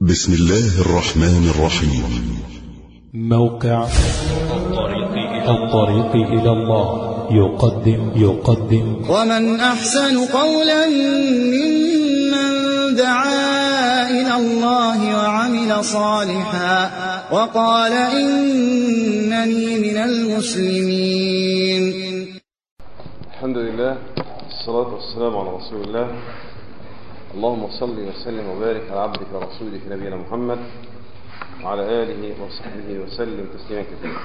بسم الله الرحمن الرحيم موقع الطريق إلى الله يقدم يقدم ومن أحسن قولا ممن دعا إلى الله وعمل صالحا وقال إنني من المسلمين الحمد لله والصلاة والسلام على رسول الله اللهم صل وسلم وبارك على عبدك ورسولك نبينا محمد وعلى آله وصحبه وسلم تسليما كثيرا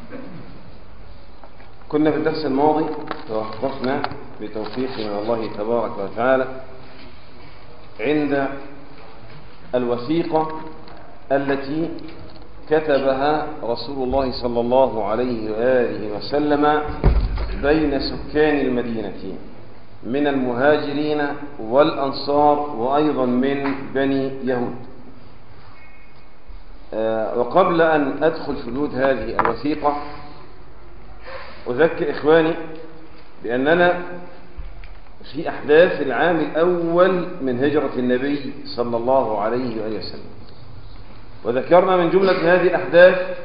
كنا في الدرس الماضي توقفنا بتوفيق من الله تبارك وتعالى عند الوثيقة التي كتبها رسول الله صلى الله عليه وآله وسلم بين سكان المدينة من المهاجرين والأنصار وأيضا من بني يهود آه، وقبل أن أدخل في حدود هذه الوثيقة أذكر إخواني بأننا في أحداث العام الأول من هجرة النبي صلى الله عليه وآله وسلم وذكرنا من جملة هذه الأحداث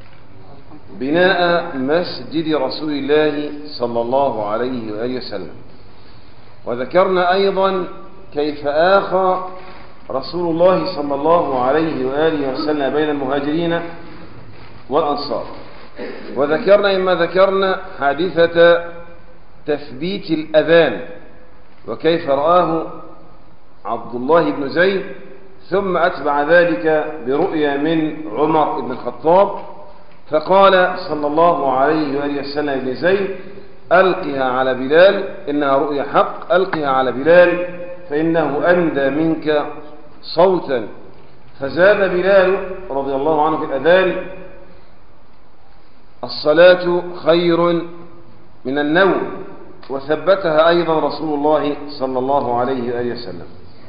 بناء مسجد رسول الله صلى الله عليه وآله وسلم وذكرنا أيضا كيف آخى رسول الله صلى الله عليه وآله وسلم بين المهاجرين والأنصار وذكرنا إما ذكرنا حادثة تثبيت الأذان وكيف رآه عبد الله بن زيد ثم أتبع ذلك برؤيا من عمر بن الخطاب فقال صلى الله عليه وآله وسلم ابن زيد ألقها على بلال إنها رؤيا حق ألقها على بلال فإنه أندى منك صوتا فزاد بلال رضي الله عنه في الأذان الصلاة خير من النوم وثبتها أيضا رسول الله صلى الله عليه وآله وسلم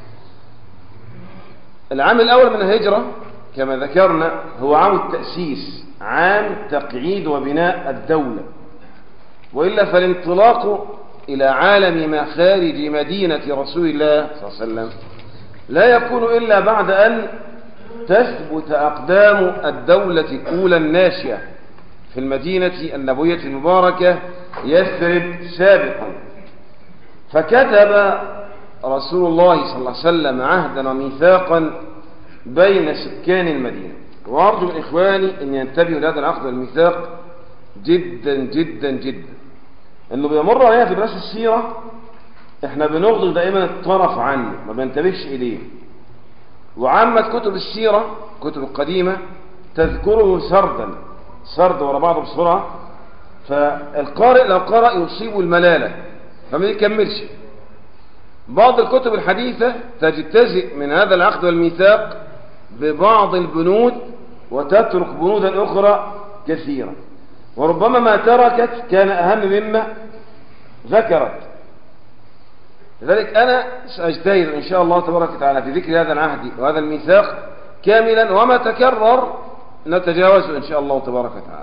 العام الأول من الهجرة كما ذكرنا هو عام التأسيس عام تقعيد وبناء الدولة وإلا فالانطلاق إلى عالم ما خارج مدينة رسول الله صلى الله عليه وسلم لا يكون إلا بعد أن تثبت أقدام الدولة الأولى الناشئة في المدينة النبوية المباركة يثرب سابقا فكتب رسول الله صلى الله عليه وسلم عهدا وميثاقا بين سكان المدينة وأرجو من إخواني أن ينتبهوا لهذا العقد والميثاق جدا جدا جدا انه بيمر علينا في دراسه السيره احنا بنغضب دائما الطرف عنه ما بنتبهش اليه وعامة كتب السيرة كتب القديمة تذكره سردا سرد ورا بعضه بسرعة فالقارئ لو قرأ يصيب الملالة فما يكملش بعض الكتب الحديثة تجتزئ من هذا العقد والميثاق ببعض البنود وتترك بنودا أخرى كثيرة وربما ما تركت كان أهم مما ذكرت لذلك أنا سأجتهد إن شاء الله تبارك وتعالى في ذكر هذا العهد وهذا الميثاق كاملا وما تكرر نتجاوزه إن شاء الله تبارك وتعالى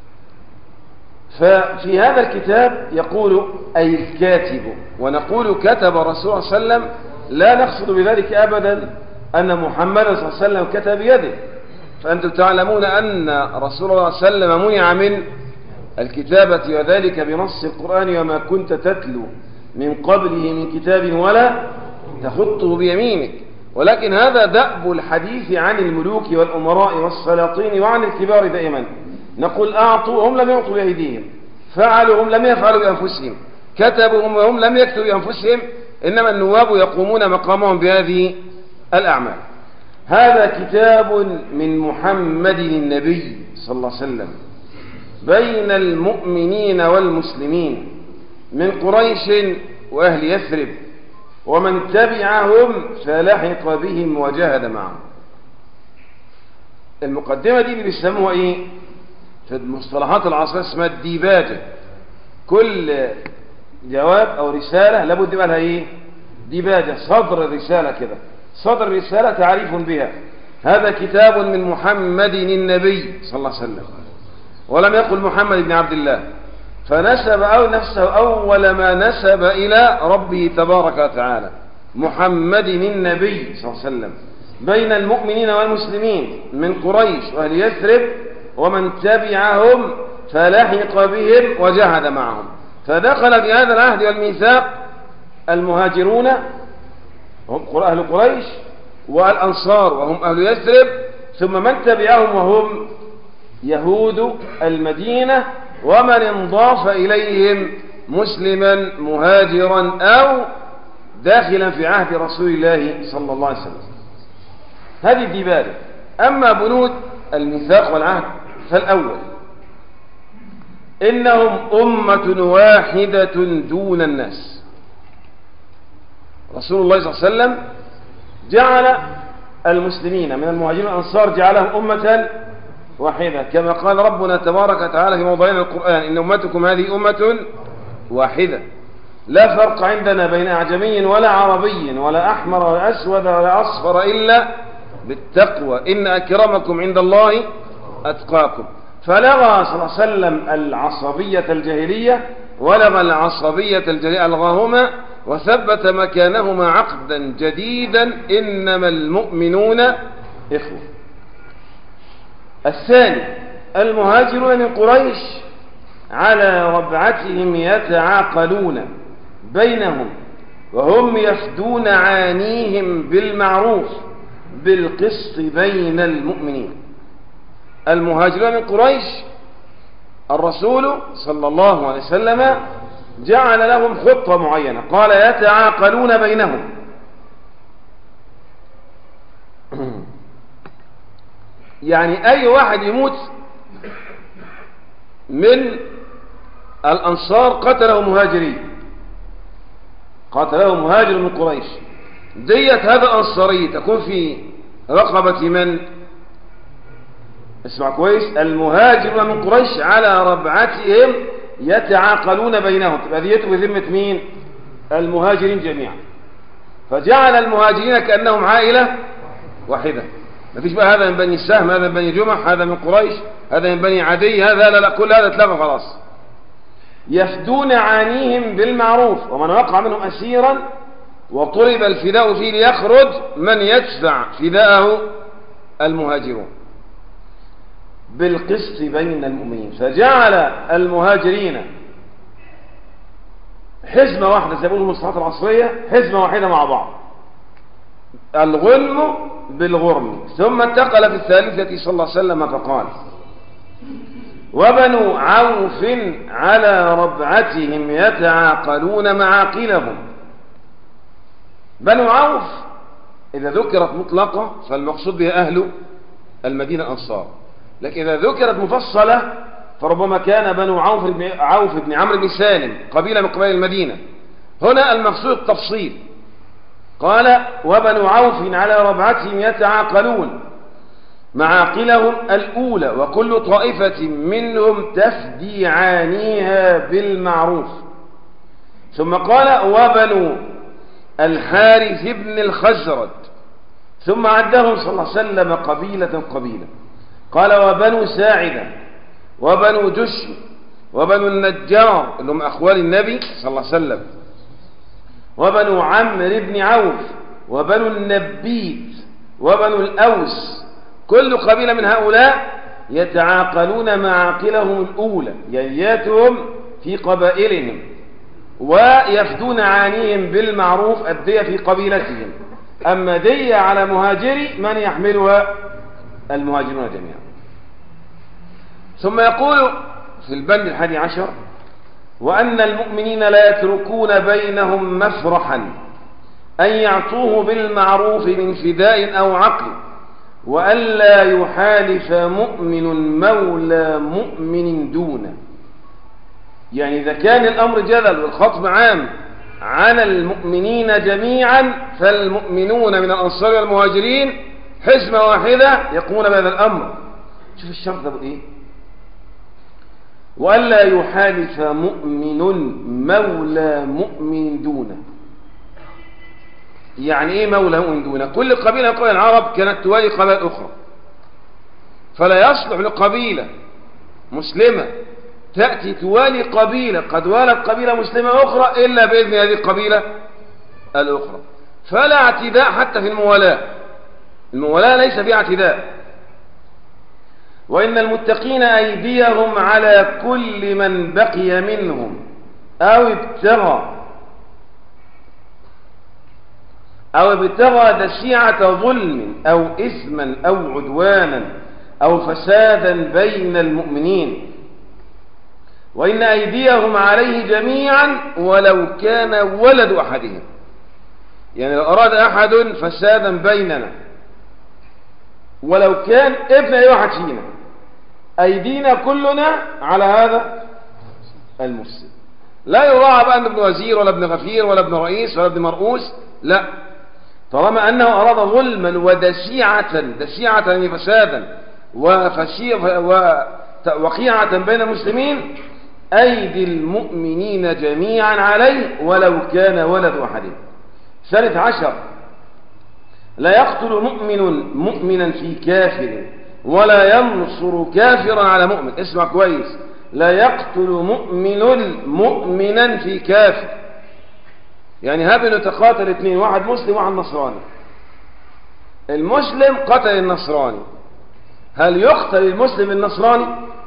ففي هذا الكتاب يقول أي الكاتب ونقول كتب الرسول صلى الله عليه وسلم لا نقصد بذلك أبدا أن محمدا صلى الله عليه وسلم كتب بيده فأنتم تعلمون أن رسول الله صلى الله عليه وسلم منع من الكتابة وذلك بنص القرآن وما كنت تتلو من قبله من كتاب ولا تخطه بيمينك ولكن هذا دأب الحديث عن الملوك والأمراء والسلاطين وعن الكبار دائما نقول أعطوا هم لم يعطوا بأيديهم فعلوا هم لم يفعلوا بأنفسهم كتبوا هم وهم لم يكتبوا بأنفسهم إنما النواب يقومون مقامهم بهذه الأعمال هذا كتاب من محمد النبي صلى الله عليه وسلم بين المؤمنين والمسلمين من قريش وأهل يثرب ومن تبعهم فلحق بهم وجاهد معهم المقدمة دي اللي بيسموها ايه في المصطلحات العصرية اسمها الديباجة كل جواب او رسالة لابد يبقى لها ايه ديباجة صدر الرسالة كده صدر الرسالة تعريف بها هذا كتاب من محمد النبي صلى الله عليه وسلم ولم يقل محمد بن عبد الله فنسب أو نفسه أول ما نسب إلى ربه تبارك وتعالى محمد النبي صلى الله عليه وسلم بين المؤمنين والمسلمين من قريش وأهل يثرب ومن تبعهم فلحق بهم وجاهد معهم فدخل في هذا العهد والميثاق المهاجرون هم أهل قريش والأنصار وهم أهل يثرب ثم من تبعهم وهم يهود المدينة ومن انضاف إليهم مسلما مهاجرا أو داخلا في عهد رسول الله صلى الله عليه وسلم هذه الدبالة أما بنود الميثاق والعهد فالأول إنهم أمة واحدة دون الناس رسول الله صلى الله عليه وسلم جعل المسلمين من المهاجرين والأنصار جعلهم أمة واحدة كما قال ربنا تبارك وتعالى في موضعين القرآن إن أمتكم هذه أمة واحدة لا فرق عندنا بين أعجمي ولا عربي ولا أحمر ولا أسود ولا أصفر إلا بالتقوى إن أكرمكم عند الله أتقاكم فلغى صلى الله عليه وسلم العصبية الجاهلية ولغى العصبية الجاهلية ألغاهما وثبت مكانهما عقدا جديدا إنما المؤمنون إخوة الثاني المهاجرون من قريش على ربعتهم يتعاقلون بينهم وهم يفدون عانيهم بالمعروف بالقسط بين المؤمنين المهاجرون من قريش الرسول صلى الله عليه وسلم جعل لهم خطة معينة قال يتعاقلون بينهم يعني أي واحد يموت من الأنصار قتله مهاجرين قتله مهاجر من قريش دية هذا أنصاري تكون في رقبة من اسمع كويس المهاجر من قريش على ربعتهم يتعاقلون بينهم تبقى ديته بذمة مين المهاجرين جميعا فجعل المهاجرين كأنهم عائلة واحدة ما فيش بقى هذا من بني السهم هذا من بني جمح هذا من قريش هذا من بني عدي هذا لا لا كل هذا اتلغى خلاص يفدون عانيهم بالمعروف ومن وقع منهم أسيرا وطلب الفداء فيه ليخرج من يدفع فداءه المهاجرون بالقسط بين المؤمنين فجعل المهاجرين حزمة واحدة زي ما بيقولوا المصطلحات العصرية حزمة واحدة مع بعض الغلم بالغرم ثم انتقل في الثالثة صلى الله عليه وسلم فقال وبنو عوف على ربعتهم يتعاقلون معاقلهم بنو عوف إذا ذكرت مطلقة فالمقصود بها أهل المدينة الأنصار لكن إذا ذكرت مفصلة فربما كان بنو عوف بن عوف بن عمرو بن سالم قبيلة من قبائل المدينة هنا المقصود التفصيل قال وبنو عوف على ربعتهم يتعاقلون معاقلهم الأولى وكل طائفة منهم تفدي عانيها بالمعروف ثم قال وبنو الحارث بن الخزرج ثم عدهم صلى الله عليه وسلم قبيلة قبيلة قال وبنو ساعدة وبنو جشم وبنو النجار اللي هم أخوال النبي صلى الله عليه وسلم وبنو عمرو بن عوف وبنو النبيت وبنو الأوس كل قبيلة من هؤلاء يتعاقلون معاقلهم الأولى يياتهم في قبائلهم ويفدون عانيهم بالمعروف الدية في قبيلتهم أما دية على مهاجري من يحملها المهاجرون جميعا ثم يقول في البند الحادي عشر وأن المؤمنين لا يتركون بينهم مفرحا أن يعطوه بالمعروف من فداء أو عقل وألا يحالف مؤمن مولى مؤمن دونه يعني إذا كان الأمر جدل والخطب عام على المؤمنين جميعا فالمؤمنون من الأنصار والمهاجرين حزمة واحدة يقومون بهذا الأمر شوف الشرط ده إيه وألا يحالف مؤمن مولى مؤمن دونه يعني ايه مولى مؤمن دونه كل قبيلة من قبائل العرب كانت توالي قبائل أخرى فلا يصلح لقبيلة مسلمة تأتي توالي قبيلة قد والت قبيلة مسلمة أخرى إلا بإذن هذه القبيلة الأخرى فلا اعتداء حتى في الموالاة الموالاة ليس فيها اعتداء وإن المتقين أيديهم على كل من بقي منهم أو ابتغى أو ابتغى دشيعة ظلم أو إثما أو عدوانا أو فسادا بين المؤمنين وإن أيديهم عليه جميعا ولو كان ولد أحدهم يعني لو أراد أحد فسادا بيننا ولو كان ابن أي واحد فينا أيدينا كلنا على هذا المسلم لا يراعى بقى أن ابن وزير ولا ابن غفير ولا ابن رئيس ولا ابن مرؤوس لا طالما أنه أراد ظلما ودسيعة دسيعة يعني فسادا وفشي ووقيعة بين المسلمين أيدي المؤمنين جميعا عليه ولو كان ولد أحدهم ثالث عشر لا يقتل مؤمن مؤمنا في كافر ولا ينصر كافرا على مؤمن اسمع كويس لا يقتل مؤمن مؤمنا في كافر يعني هاب نتقاتل اثنين واحد مسلم واحد نصراني المسلم قتل النصراني هل يقتل المسلم النصراني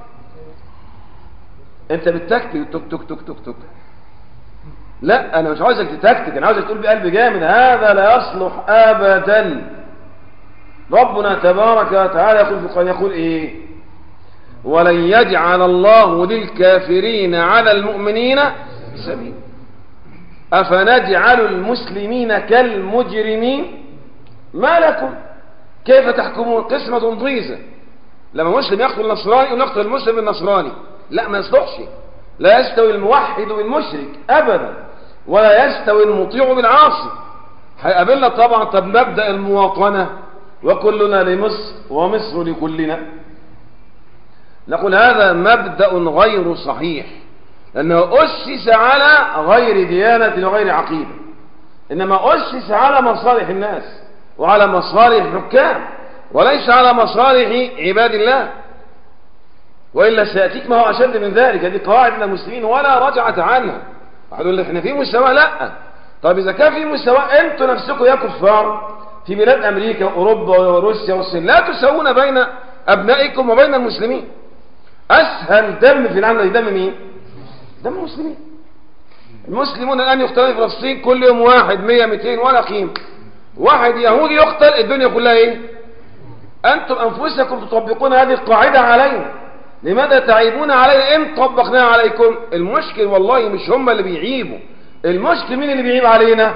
انت بتكتك تك تك تك تك تك لا انا مش عاوزك تتكتك انا عاوزك تقول بقلب جامد هذا لا يصلح ابدا ربنا تبارك وتعالى يقول في القرآن يقول ايه ولن يجعل الله للكافرين على المؤمنين سبيل أفنجعل المسلمين كالمجرمين ما لكم كيف تحكمون قسمة ضيزة لما مسلم يقتل النصراني ونقتل المسلم النصراني لا ما يصلحش لا يستوي الموحد بالمشرك أبدا ولا يستوي المطيع بالعاصي هيقابلنا طبعا طب مبدأ المواطنة وكلنا لمصر ومصر لكلنا نقول هذا مبدأ غير صحيح لأنه أسس على غير ديانة وغير عقيدة إنما أسس على مصالح الناس وعلى مصالح الحكام وليس على مصالح عباد الله وإلا سيأتيك ما هو أشد من ذلك هذه قواعد من المسلمين ولا رجعة عنها واحد يقول احنا في مستوى لا طيب إذا كان في مستوى أنتم نفسكم يا كفار في بلاد أمريكا وأوروبا وروسيا والصين لا تسوون بين أبنائكم وبين المسلمين أسهل دم في العالم دم مين؟ دم المسلمين المسلمون الآن يقتلون في فلسطين كل يوم واحد مية ميتين ولا قيمة واحد يهودي يقتل الدنيا كلها ايه أنتم أنفسكم تطبقون هذه القاعدة علينا لماذا تعيبون علينا إن طبقناها عليكم المشكل والله مش هم اللي بيعيبوا المشكل مين اللي بيعيب علينا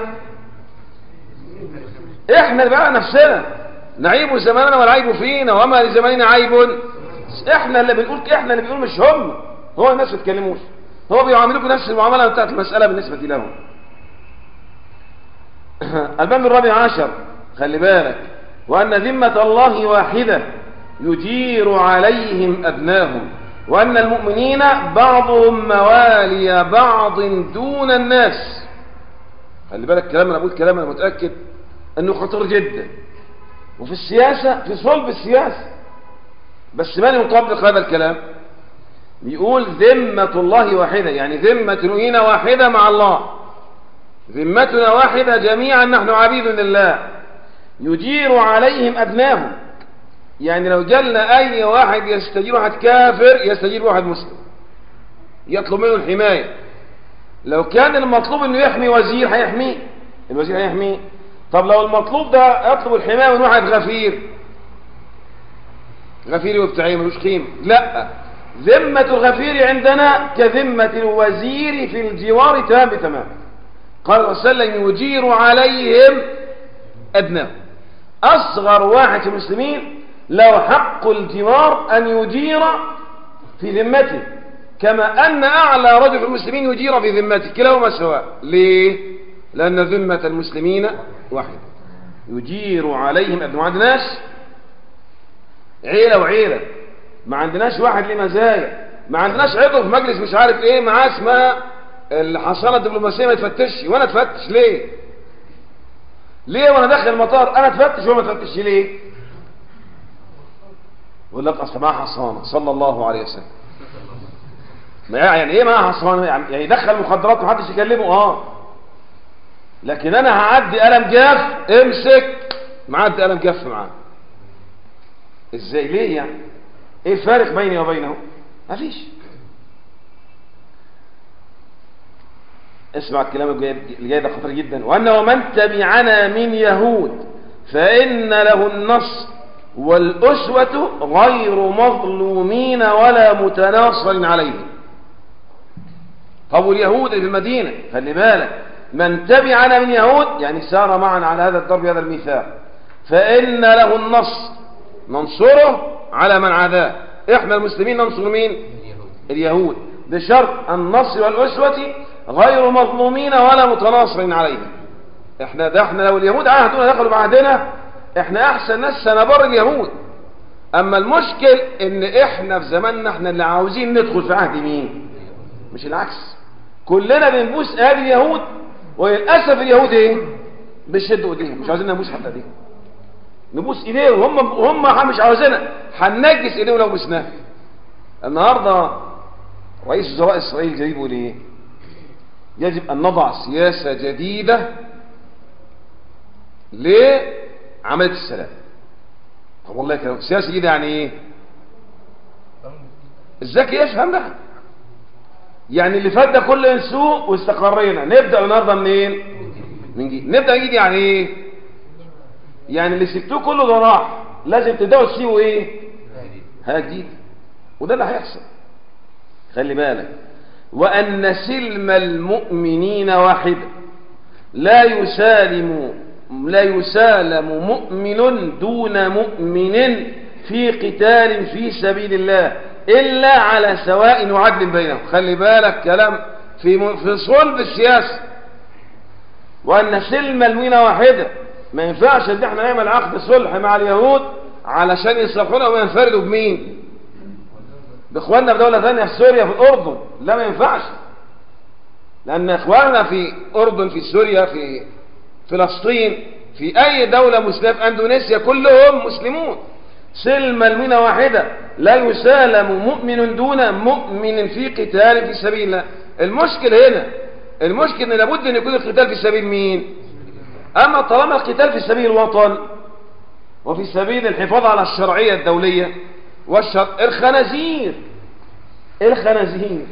احنا اللي بقى نفسنا نعيب زماننا والعيب فينا وما لزماننا عيب احنا اللي بنقول احنا اللي بنقول مش هم هو الناس ما بيتكلموش هو بيعاملوكم نفس المعامله بتاعت المساله بالنسبه لهم الباب الرابع عشر خلي بالك وان ذمه الله واحده يجير عليهم ابناهم وان المؤمنين بعضهم موالي بعض دون الناس خلي بالك كلام انا بقول كلام انا متاكد انه خطير جدا وفي السياسة في صلب السياسة بس من يطبق هذا الكلام بيقول ذمة الله واحدة يعني ذمة واحدة مع الله ذمتنا واحدة جميعا نحن عبيد لله يجير عليهم أبناهم يعني لو جلنا أي واحد يستجير واحد كافر يستجير واحد مسلم يطلب منه الحماية لو كان المطلوب انه يحمي وزير هيحميه الوزير هيحميه طب لو المطلوب ده يطلب الحماية من واحد غفير غفير وبتاعي ملوش قيمة لا ذمة الغفير عندنا كذمة الوزير في الجوار تمام بتمام قال صلى الله عليه وسلم يجير عليهم أدناهم أصغر واحد في المسلمين له حق الجوار أن يجير في ذمته كما أن أعلى رجل في المسلمين يجير في ذمته كلاهما سواء ليه؟ لأن ذمة المسلمين واحدة يجير عليهم أبناء ما عندناش عيلة وعيلة ما عندناش واحد ليه مزايا ما عندناش عضو في مجلس مش عارف ايه معاه اسمها الحصانة الدبلوماسية ما تفتش وانا اتفتش ليه ليه وانا داخل المطار انا اتفتش وما تفتش ليه يقول لك اصل معاه حصانة صلى الله عليه وسلم ما يعني ايه معاه حصانة يعني يدخل مخدرات محدش يكلمه اه لكن انا هعدي قلم جاف امسك معدي قلم جاف معاه ازاي ليه يعني ايه الفارق بيني وبينه مفيش اسمع الكلام الجاي اللي جاي ده خطير جدا وانه من تبعنا من يهود فان له النصر والاسوه غير مظلومين ولا متناصر عليهم طب واليهود اللي في المدينه خلي بالك من تبعنا من يهود يعني سار معنا على هذا الضرب هذا الميثاق فان له النصر ننصره على من عاداه احنا المسلمين ننصر مين اليهود بشرط النصر والأسوة غير مظلومين ولا متناصرين عليهم احنا ده احنا لو اليهود عهدونا دخلوا بعهدنا احنا احسن ناس سنبر اليهود اما المشكل ان احنا في زماننا احنا اللي عاوزين ندخل في عهد مين مش العكس كلنا بنبوس اهل اليهود وللاسف اليهود ايه بيشدوا ايديهم مش عاوزين نبوس حتى ايديهم نبوس ايديهم هم هم مش عاوزينها هننجس ايديهم لو بوسناها النهارده رئيس وزراء اسرائيل جاي بيقول ايه يجب ان نضع سياسه جديده لعمليه السلام طب والله كلام سياسه جديده يعني ايه الذكي يفهم ده يعني اللي فات ده كله سوء واستقرينا نبدا النهارده منين من جديد نبدا جديد يعني ايه يعني اللي سبتوه كله ده راح لازم تبداوا تسيبوا ايه حاجه جديده وده اللي هيحصل خلي بالك وان سلم المؤمنين واحد لا يسالم لا يسالم مؤمن دون مؤمن في قتال في سبيل الله الا على سواء وعدل بينهم خلي بالك كلام في في صلب السياسه وان سلم المؤمنين واحده ما ينفعش ان احنا نعمل عقد صلح مع اليهود علشان يصلحونا وينفردوا بمين باخواننا في دولة ثانية في سوريا في الأردن لا ما ينفعش لأن إخواننا في أردن في سوريا في فلسطين في أي دولة مسلمة في أندونيسيا كلهم مسلمون سلم المنة واحدة لا يسالم مؤمن دون مؤمن في قتال في سبيل الله المشكل هنا المشكل ان لابد ان يكون القتال في سبيل مين اما طالما القتال في سبيل الوطن وفي سبيل الحفاظ على الشرعية الدولية والشر الخنازير الخنازير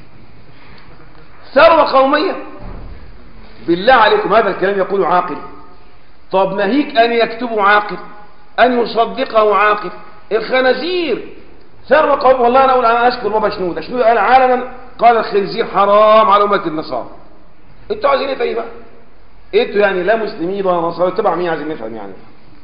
ثروة قومية بالله عليكم هذا الكلام يقول عاقل طب ناهيك أن يكتبه عاقل أن يصدقه عاقل الخنازير ثروة قومية والله أنا أقول أنا أشكر بابا شنودة شنودة قال عالما قال الخنزير حرام على أمة النصارى انتوا عايزين ايه طيب انتوا يعني لا مسلمين ولا نصارى تبع مين عايزين نفهم يعني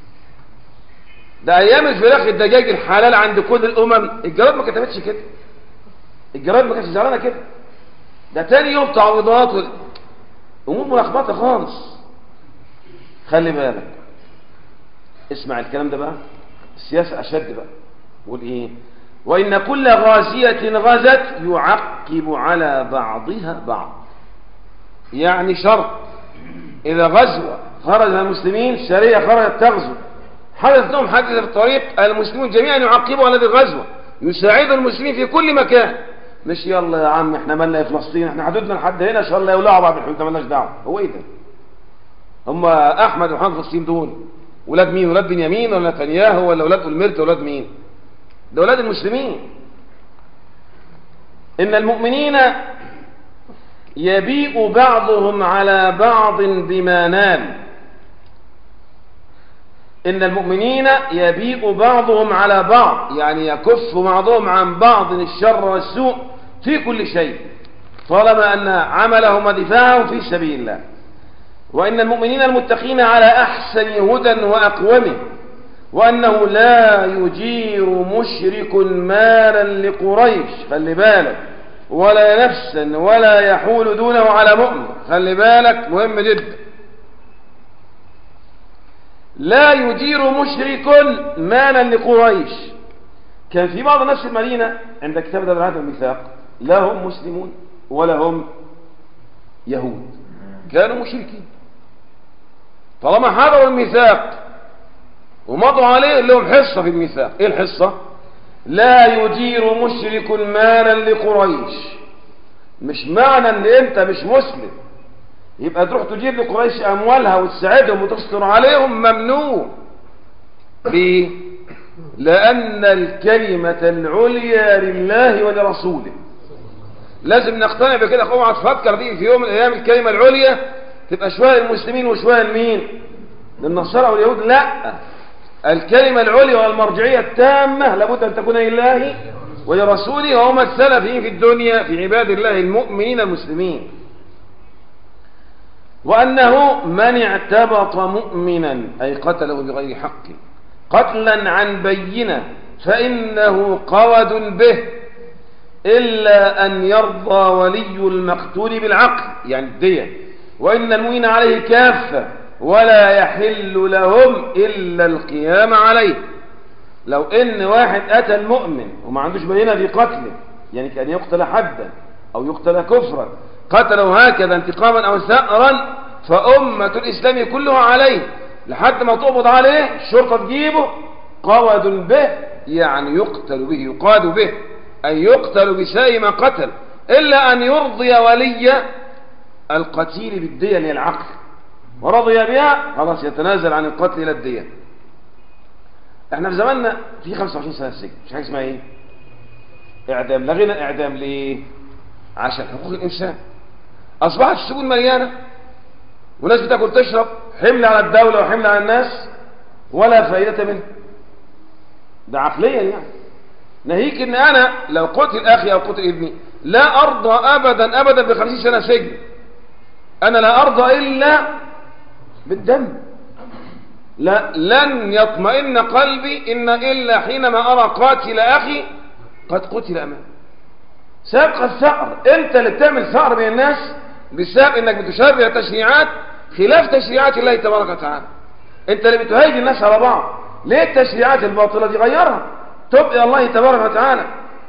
ده ايام الفراخ الدجاج الحلال عند كل الامم الجرائد ما كتبتش كده الجرائد ما كانتش زعلانه كده ده تاني يوم تعويضات وال... امور ملخبطه خالص خلي بالك اسمع الكلام ده بقى السياسه اشد بقى يقول ايه وان كل غازيه غزت يعقب على بعضها بعض يعني شرط اذا غزوه خرج المسلمين سريه خرجت تغزو حدث لهم حادثة في الطريق المسلمون جميعا يعقبوا على هذه الغزوة يساعدوا المسلمين في كل مكان مش يلا يا عم احنا مالنا في فلسطين احنا حدودنا لحد هنا ان شاء الله يولعوا بعض الحدود مالناش دعوه هو ايه ده؟ هم احمد ومحمد فلسطين دول ولاد مين؟ ولاد بنيامين ولا نتنياهو ولا ولاد المرت ولاد مين؟ ده ولاد المسلمين ان المؤمنين يبيء بعضهم على بعض بما نال إن المؤمنين يبيء بعضهم على بعض يعني يكف بعضهم عن بعض الشر والسوء في كل شيء طالما أن عملهم ودفاعهم في سبيل الله وإن المؤمنين المتقين على أحسن هدى وأقومه وأنه لا يجير مشرك مالا لقريش خلي بالك ولا نفسا ولا يحول دونه على مؤمن خلي بالك مهم جدا لا يجير مشرك مالا لقريش كان في بعض الناس في المدينة عند كتاب ده هذا الميثاق لا هم مسلمون ولا هم يهود كانوا مشركين طالما حضروا الميثاق ومضوا عليه لهم حصة في الميثاق ايه الحصة لا يجير مشرك مالا لقريش مش معنى ان انت مش مسلم يبقى تروح تجيب لقريش اموالها وتساعدهم وتستر عليهم ممنوع ليه لأن الكلمة العليا لله ولرسوله لازم نقتنع بكده اوعى تفكر دي في يوم من الايام الكلمه العليا تبقى شويه للمسلمين وشويه لمين للنصارى واليهود لا الكلمه العليا والمرجعيه التامه لابد ان تكون لله ولرسوله وهم السلف في الدنيا في عباد الله المؤمنين المسلمين وأنه من اعتبط مؤمنا أي قتله بغير حق قتلا عن بينة فإنه قود به إلا أن يرضى ولي المقتول بالعقل يعني الدية وإن المؤمن عليه كافة ولا يحل لهم إلا القيام عليه لو إن واحد أتى المؤمن وما عندوش بينة في قتله يعني كأن يقتل حدا أو يقتل كفرا قتلوا هكذا انتقاما أو ثأرا فأمة الإسلام كلها عليه لحد ما تقبض عليه الشرطة تجيبه قود به يعني يقتل به يقاد به أي يقتل بساء ما قتل إلا أن يرضي ولي القتيل بالدية للعقل ورضي بها خلاص يتنازل عن القتل إلى الدية احنا في زماننا في 25 سنة سجن مش حاجة اسمها ايه اعدام لغينا الاعدام ليه عشان حقوق الانسان اصبحت السجون مليانة وناس بتاكل تشرب حمل على الدولة وحمل على الناس ولا فائدة منه ده عقليا يعني ناهيك ان انا لو قتل اخي او قتل ابني لا ارضى ابدا ابدا بخمسين سنة سجن انا لا ارضى الا بالدم لا لن يطمئن قلبي إن إلا حينما أرى قاتل أخي قد قتل أمامي سابق الثأر أنت اللي بتعمل ثأر بين الناس بسبب أنك بتشرع تشريعات خلاف تشريعات الله تبارك وتعالى أنت اللي بتهيج الناس على بعض ليه التشريعات الباطلة دي غيرها تبقى الله تبارك وتعالى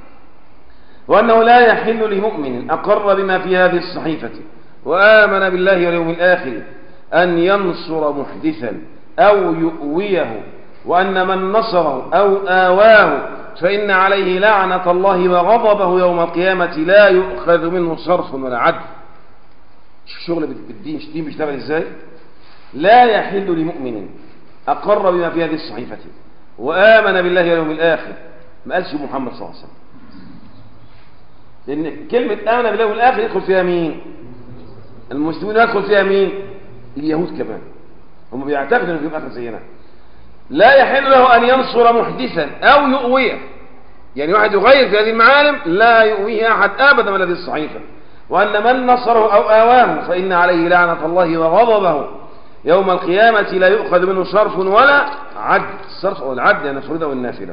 وأنه لا يحل لمؤمن أقر بما في هذه الصحيفة وآمن بالله واليوم الآخر أن ينصر محدثا أو يؤويه وأن من نصره أو آواه فإن عليه لعنة الله وغضبه يوم القيامة لا يؤخذ منه صرف ولا عدل شوف شغل بالدين الدين بيشتغل ازاي لا يحل لمؤمن أقر بما في هذه الصحيفة وآمن بالله واليوم الآخر ما قالش محمد صلى الله عليه وسلم لأن كلمة آمن بالله واليوم الآخر يدخل فيها مين المسلمين يدخل فيها مين اليهود كمان هم بيعتقدوا انه في اخر زينا لا يحل له ان ينصر محدثا او يؤويه يعني واحد يغير في هذه المعالم لا يؤويه احد ابدا من هذه الصحيفه وان من نصره او اواه فان عليه لعنه الله وغضبه يوم القيامه لا يؤخذ منه صرف ولا عد الصرف او العد يعني الفريضه والنافله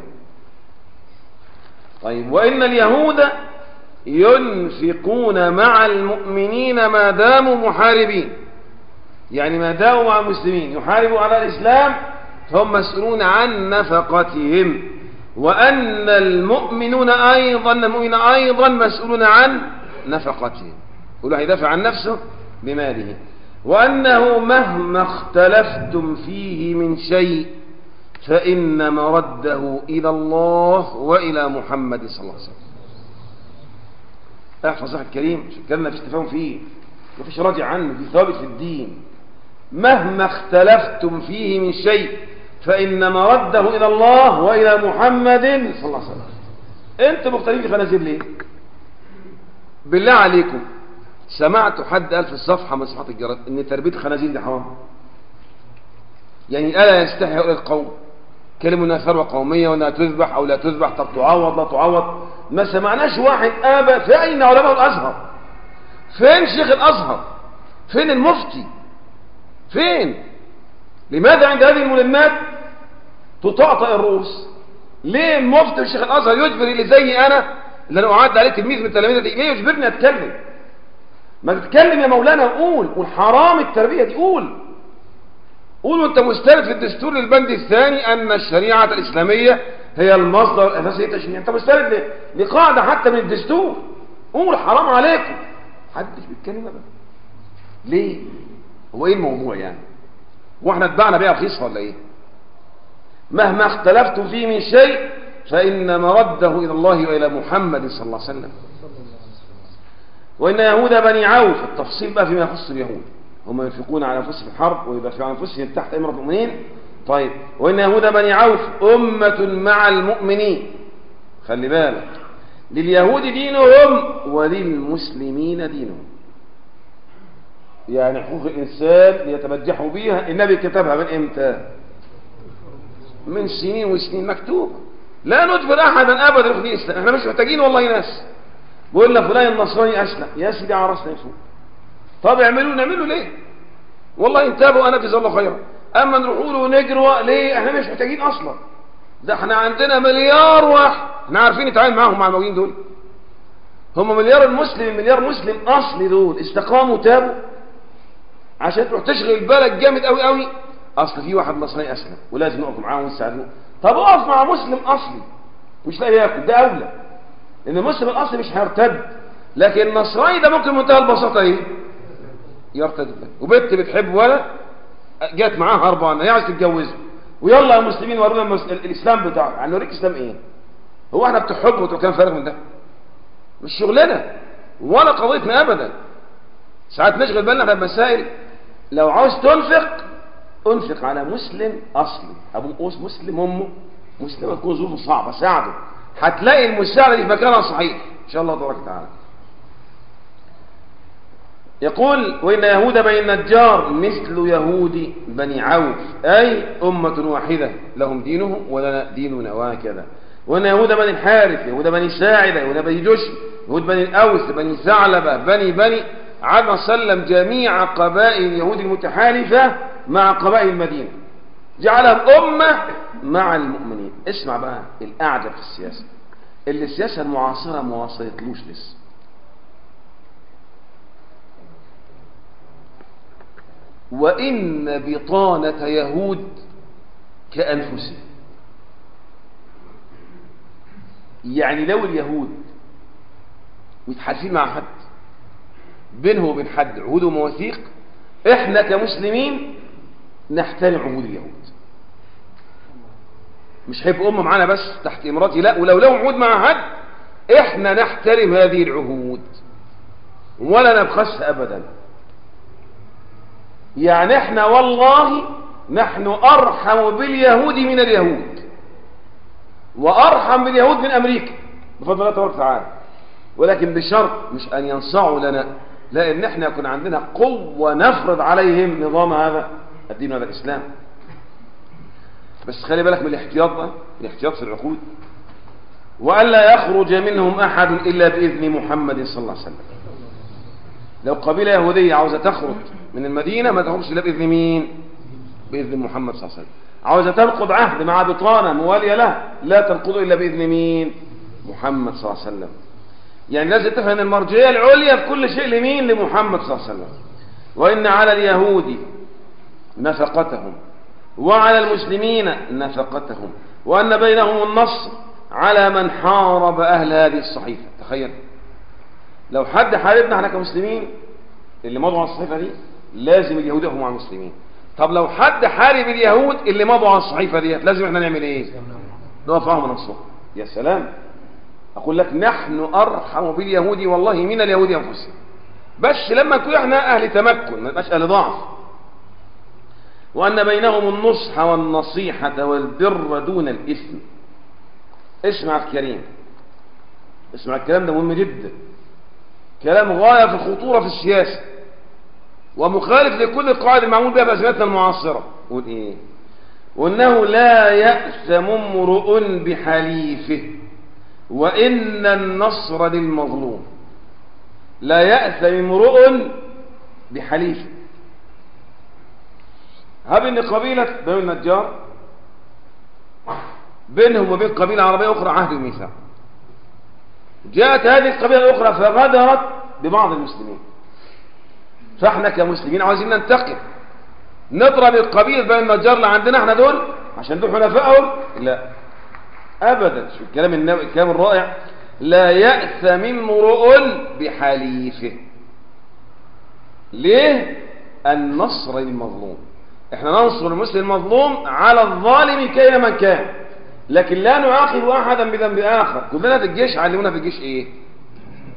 طيب وان اليهود ينفقون مع المؤمنين ما داموا محاربين يعني ما داموا مع المسلمين يحاربوا على الإسلام فهم مسؤولون عن نفقتهم وأن المؤمنون أيضا المؤمن أيضا مسؤولون عن نفقتهم كل واحد يدافع عن نفسه بماله وأنه مهما اختلفتم فيه من شيء فإن مرده إلى الله وإلى محمد صلى الله عليه وسلم احفظ صاحب الكريم شكلنا في استفهام فيه مفيش راجع عنه في ثابت في الدين مهما اختلفتم فيه من شيء فإن مرده إلى الله وإلى محمد صلى الله عليه وسلم أنتم مختلفين في خنازير ليه بالله عليكم سمعت حد قال في الصفحة من صفحات الجرائد ان تربية الخنازير دي حرام يعني ألا يستحي هؤلاء القوم كلمة انها ثروة قومية وانها تذبح او لا تذبح طب تعوض لا تعوض ما سمعناش واحد ابى في اين علماء الازهر فين شيخ الازهر فين المفتي فين لماذا عند هذه الملمات تطأطأ الرؤوس ليه المفتي والشيخ الازهر يجبر اللي زي انا اللي انا اعد عليه تلميذ من التلاميذ دي ليه يجبرني اتكلم ما تتكلم يا مولانا وقول قول حرام التربيه دي قول قول وانت مستند في الدستور للبند الثاني ان الشريعه الاسلاميه هي المصدر الاساسي للتشريع انت مستند ليه؟ لقاعده حتى من الدستور قول حرام عليكم محدش بيتكلم بقى ليه هو ايه الموضوع يعني واحنا اتبعنا بيها رخيصه ولا ايه مهما اختلفتم فيه من شيء فان مرده الى الله والى محمد صلى الله عليه وسلم وان يهود بني عوف التفصيل بقى فيما يخص اليهود هم ينفقون على انفسهم في الحرب ويدافعون عن انفسهم تحت امره المؤمنين طيب وإن يهود بني عوف أمة مع المؤمنين خلي بالك لليهود دينهم وللمسلمين دينهم يعني حقوق الإنسان يتبجحوا بيها النبي كتبها من إمتى من سنين وسنين مكتوب لا نجبر أحدا أبدا في الإسلام احنا مش محتاجين والله ناس بقول لنا فلان النصراني أسلم يا سيدي على راسنا يسوع طب اعملوا نعمله ليه والله انتبهوا أنا جزا الله خيرا أما نروحوا له ونجروا ليه احنا مش محتاجين أصلا ده احنا عندنا مليار واحد احنا عارفين نتعامل معاهم مع الموجودين دول هم مليار المسلم مليار مسلم اصلي دول استقاموا تابوا عشان تروح تشغل بالك جامد قوي قوي اصل في واحد نصراني اسلم ولازم نقف معاه ونساعدوه طب اقف مع مسلم اصلي مش لاقي ياكل ده اولى لان المسلم الاصلي مش هيرتد لكن النصراني ده ممكن بمنتهى البساطه ايه يرتد وبنت بتحب ولد جت معاها هربانه هي عايزه تتجوزه ويلا يا مسلمين ورونا المس... الاسلام بتاعك يعني نوريك اسلام ايه هو احنا بتوع حب وكان فارغ من ده مش شغلنا ولا قضيتنا ابدا ساعات نشغل بالنا بمسائل لو عاوز تنفق انفق على مسلم اصلي ابو قوس مسلم امه مسلمه تكون ظروفه صعبه ساعده هتلاقي المساعده دي في مكانها صحيح ان شاء الله تبارك وتعالى يقول وإن يهود بني النجار مثل يهود بني عوف أي أمة واحدة لهم دينهم ولنا ديننا وهكذا وإن يهود بني الحارث يهود بني ساعدة يهود بني جشم يهود بني الأوس بني ثعلبة بني بني عاد سلم جميع قبائل اليهود المتحالفة مع قبائل المدينة جعلهم أمة مع المؤمنين اسمع بقى الأعجب في السياسة اللي السياسة المعاصرة ما وصلتلوش لسه وإن بطانة يهود كأنفسهم يعني لو اليهود متحالفين مع حد بينه وبين حد عهود ومواثيق احنا كمسلمين نحترم عهود اليهود مش هيبقوا أمة معانا بس تحت إماراتي لا ولو لهم عهود مع حد احنا نحترم هذه العهود ولا نبخسها أبدا يعني احنا والله نحن أرحم باليهود من اليهود وأرحم باليهود من أمريكا بفضل الله تبارك وتعالى ولكن بشرط مش أن ينصعوا لنا لا إن احنا يكون عندنا قوة نفرض عليهم نظام هذا الدين هذا الإسلام بس خلي بالك من الاحتياط بقى الاحتياط في العقود وألا يخرج منهم أحد إلا بإذن محمد صلى الله عليه وسلم لو قبيلة يهودية عاوزة تخرج من المدينة ما تخرجش إلا بإذن مين بإذن محمد صلى الله عليه وسلم عاوزة تنقض عهد مع بطانة موالية له لا تنقضه إلا بإذن مين محمد صلى الله عليه وسلم يعني لازم تفهم المرجعية العليا في كل شيء لمين لمحمد صلى الله عليه وسلم وإن على اليهود نفقتهم وعلى المسلمين نفقتهم وأن بينهم النصر على من حارب أهل هذه الصحيفة تخيل لو حد حاربنا احنا كمسلمين اللي مضوا على الصحيفة دي لازم اليهود يقفوا مع المسلمين طب لو حد حارب اليهود اللي مضوا على الصحيفة ديت لازم احنا نعمل ايه نقف معهم وننصرهم يا سلام اقول لك نحن ارحم باليهود والله من اليهود انفسهم بس لما نكون احنا اهل تمكن ما نبقاش اهل ضعف وان بينهم النصح والنصيحة والبر دون الاثم اسمع الكريم اسمع الكلام ده مهم جدا كلام غاية في الخطورة في السياسة ومخالف لكل القواعد المعمول بها بأزمتنا المعاصرة قول ايه وانه لا يأثم امرؤ بحليفه وان النصر للمظلوم لا يأثم امرؤ بحليفه هب ان قبيلة بنو النجار بينهم وبين قبيلة عربية اخرى عهد وميثاق جاءت هذه القبيلة الأخرى فغدرت ببعض المسلمين فاحنا كمسلمين عاوزين ننتقم نضرب القبيل بين النجار اللي عندنا احنا دول عشان دول حلفائهم لا ابدا شو الكلام النو... الكلام الرائع لا يأثم امرؤ بحليفه ليه النصر للمظلوم احنا ننصر المسلم المظلوم على الظالم كيما من كان لكن لا نعاقب احدا بذنب اخر كلنا في الجيش علمونا في الجيش ايه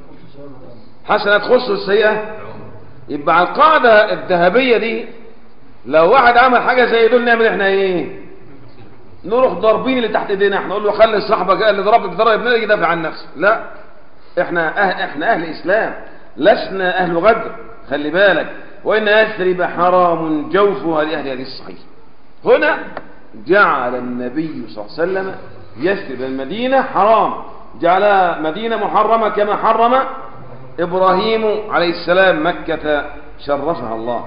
حسنة تخص السيئة يبقى على القاعدة الذهبية دي لو واحد عمل حاجة زي دول نعمل احنا ايه نروح ضاربين اللي تحت ايدينا احنا نقول له خلي صاحبك اللي ضربك ضرب ابننا يدافع عن نفسه لا احنا أهل احنا اهل اسلام لسنا اهل غدر خلي بالك وان يثرب حرام جوفها لاهل هذه الصحيح هنا جعل النبي صلى الله عليه وسلم يثرب المدينه حرام جعلها مدينه محرمه كما حرم ابراهيم عليه السلام مكه شرفها الله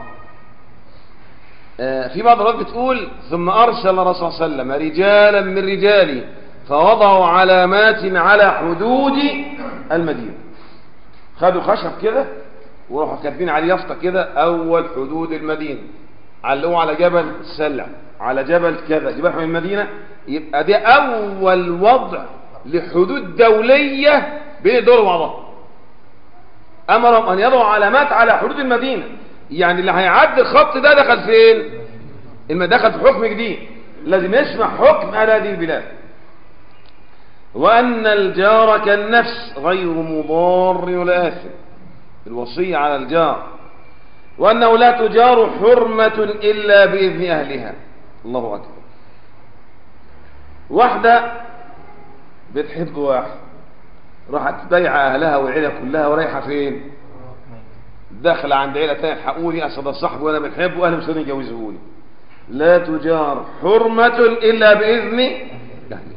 آه، في بعض الروايات بتقول ثم أرسل الرسول صلى الله عليه وسلم رجالا من رجاله فوضعوا علامات على حدود المدينة خدوا خشب كده وراحوا كاتبين عليه يافطة كده أول حدود المدينة علقوه على جبل سلع على جبل كذا جبال من المدينة يبقى ده أول وضع لحدود دولية بين الدول وبعضها أمرهم أن يضعوا علامات على حدود المدينة يعني اللي هيعدي الخط ده دخل فين الم دخل في حكم جديد لازم يسمع حكم على هذه البلاد وأن الجار كالنفس غير مضار ولا آثم الوصية على الجار وأنه لا تجار حرمة إلا بإذن أهلها الله أكبر واحدة بتحب واحد راحت تبيع أهلها والعيلة كلها ورايحة فين داخل عند عيلة تانية الحقوني أصل ده صاحبي وأنا بنحبه وأهلي مش راضيين يجوزهوني لا تجار حرمة إلا بإذن أهلها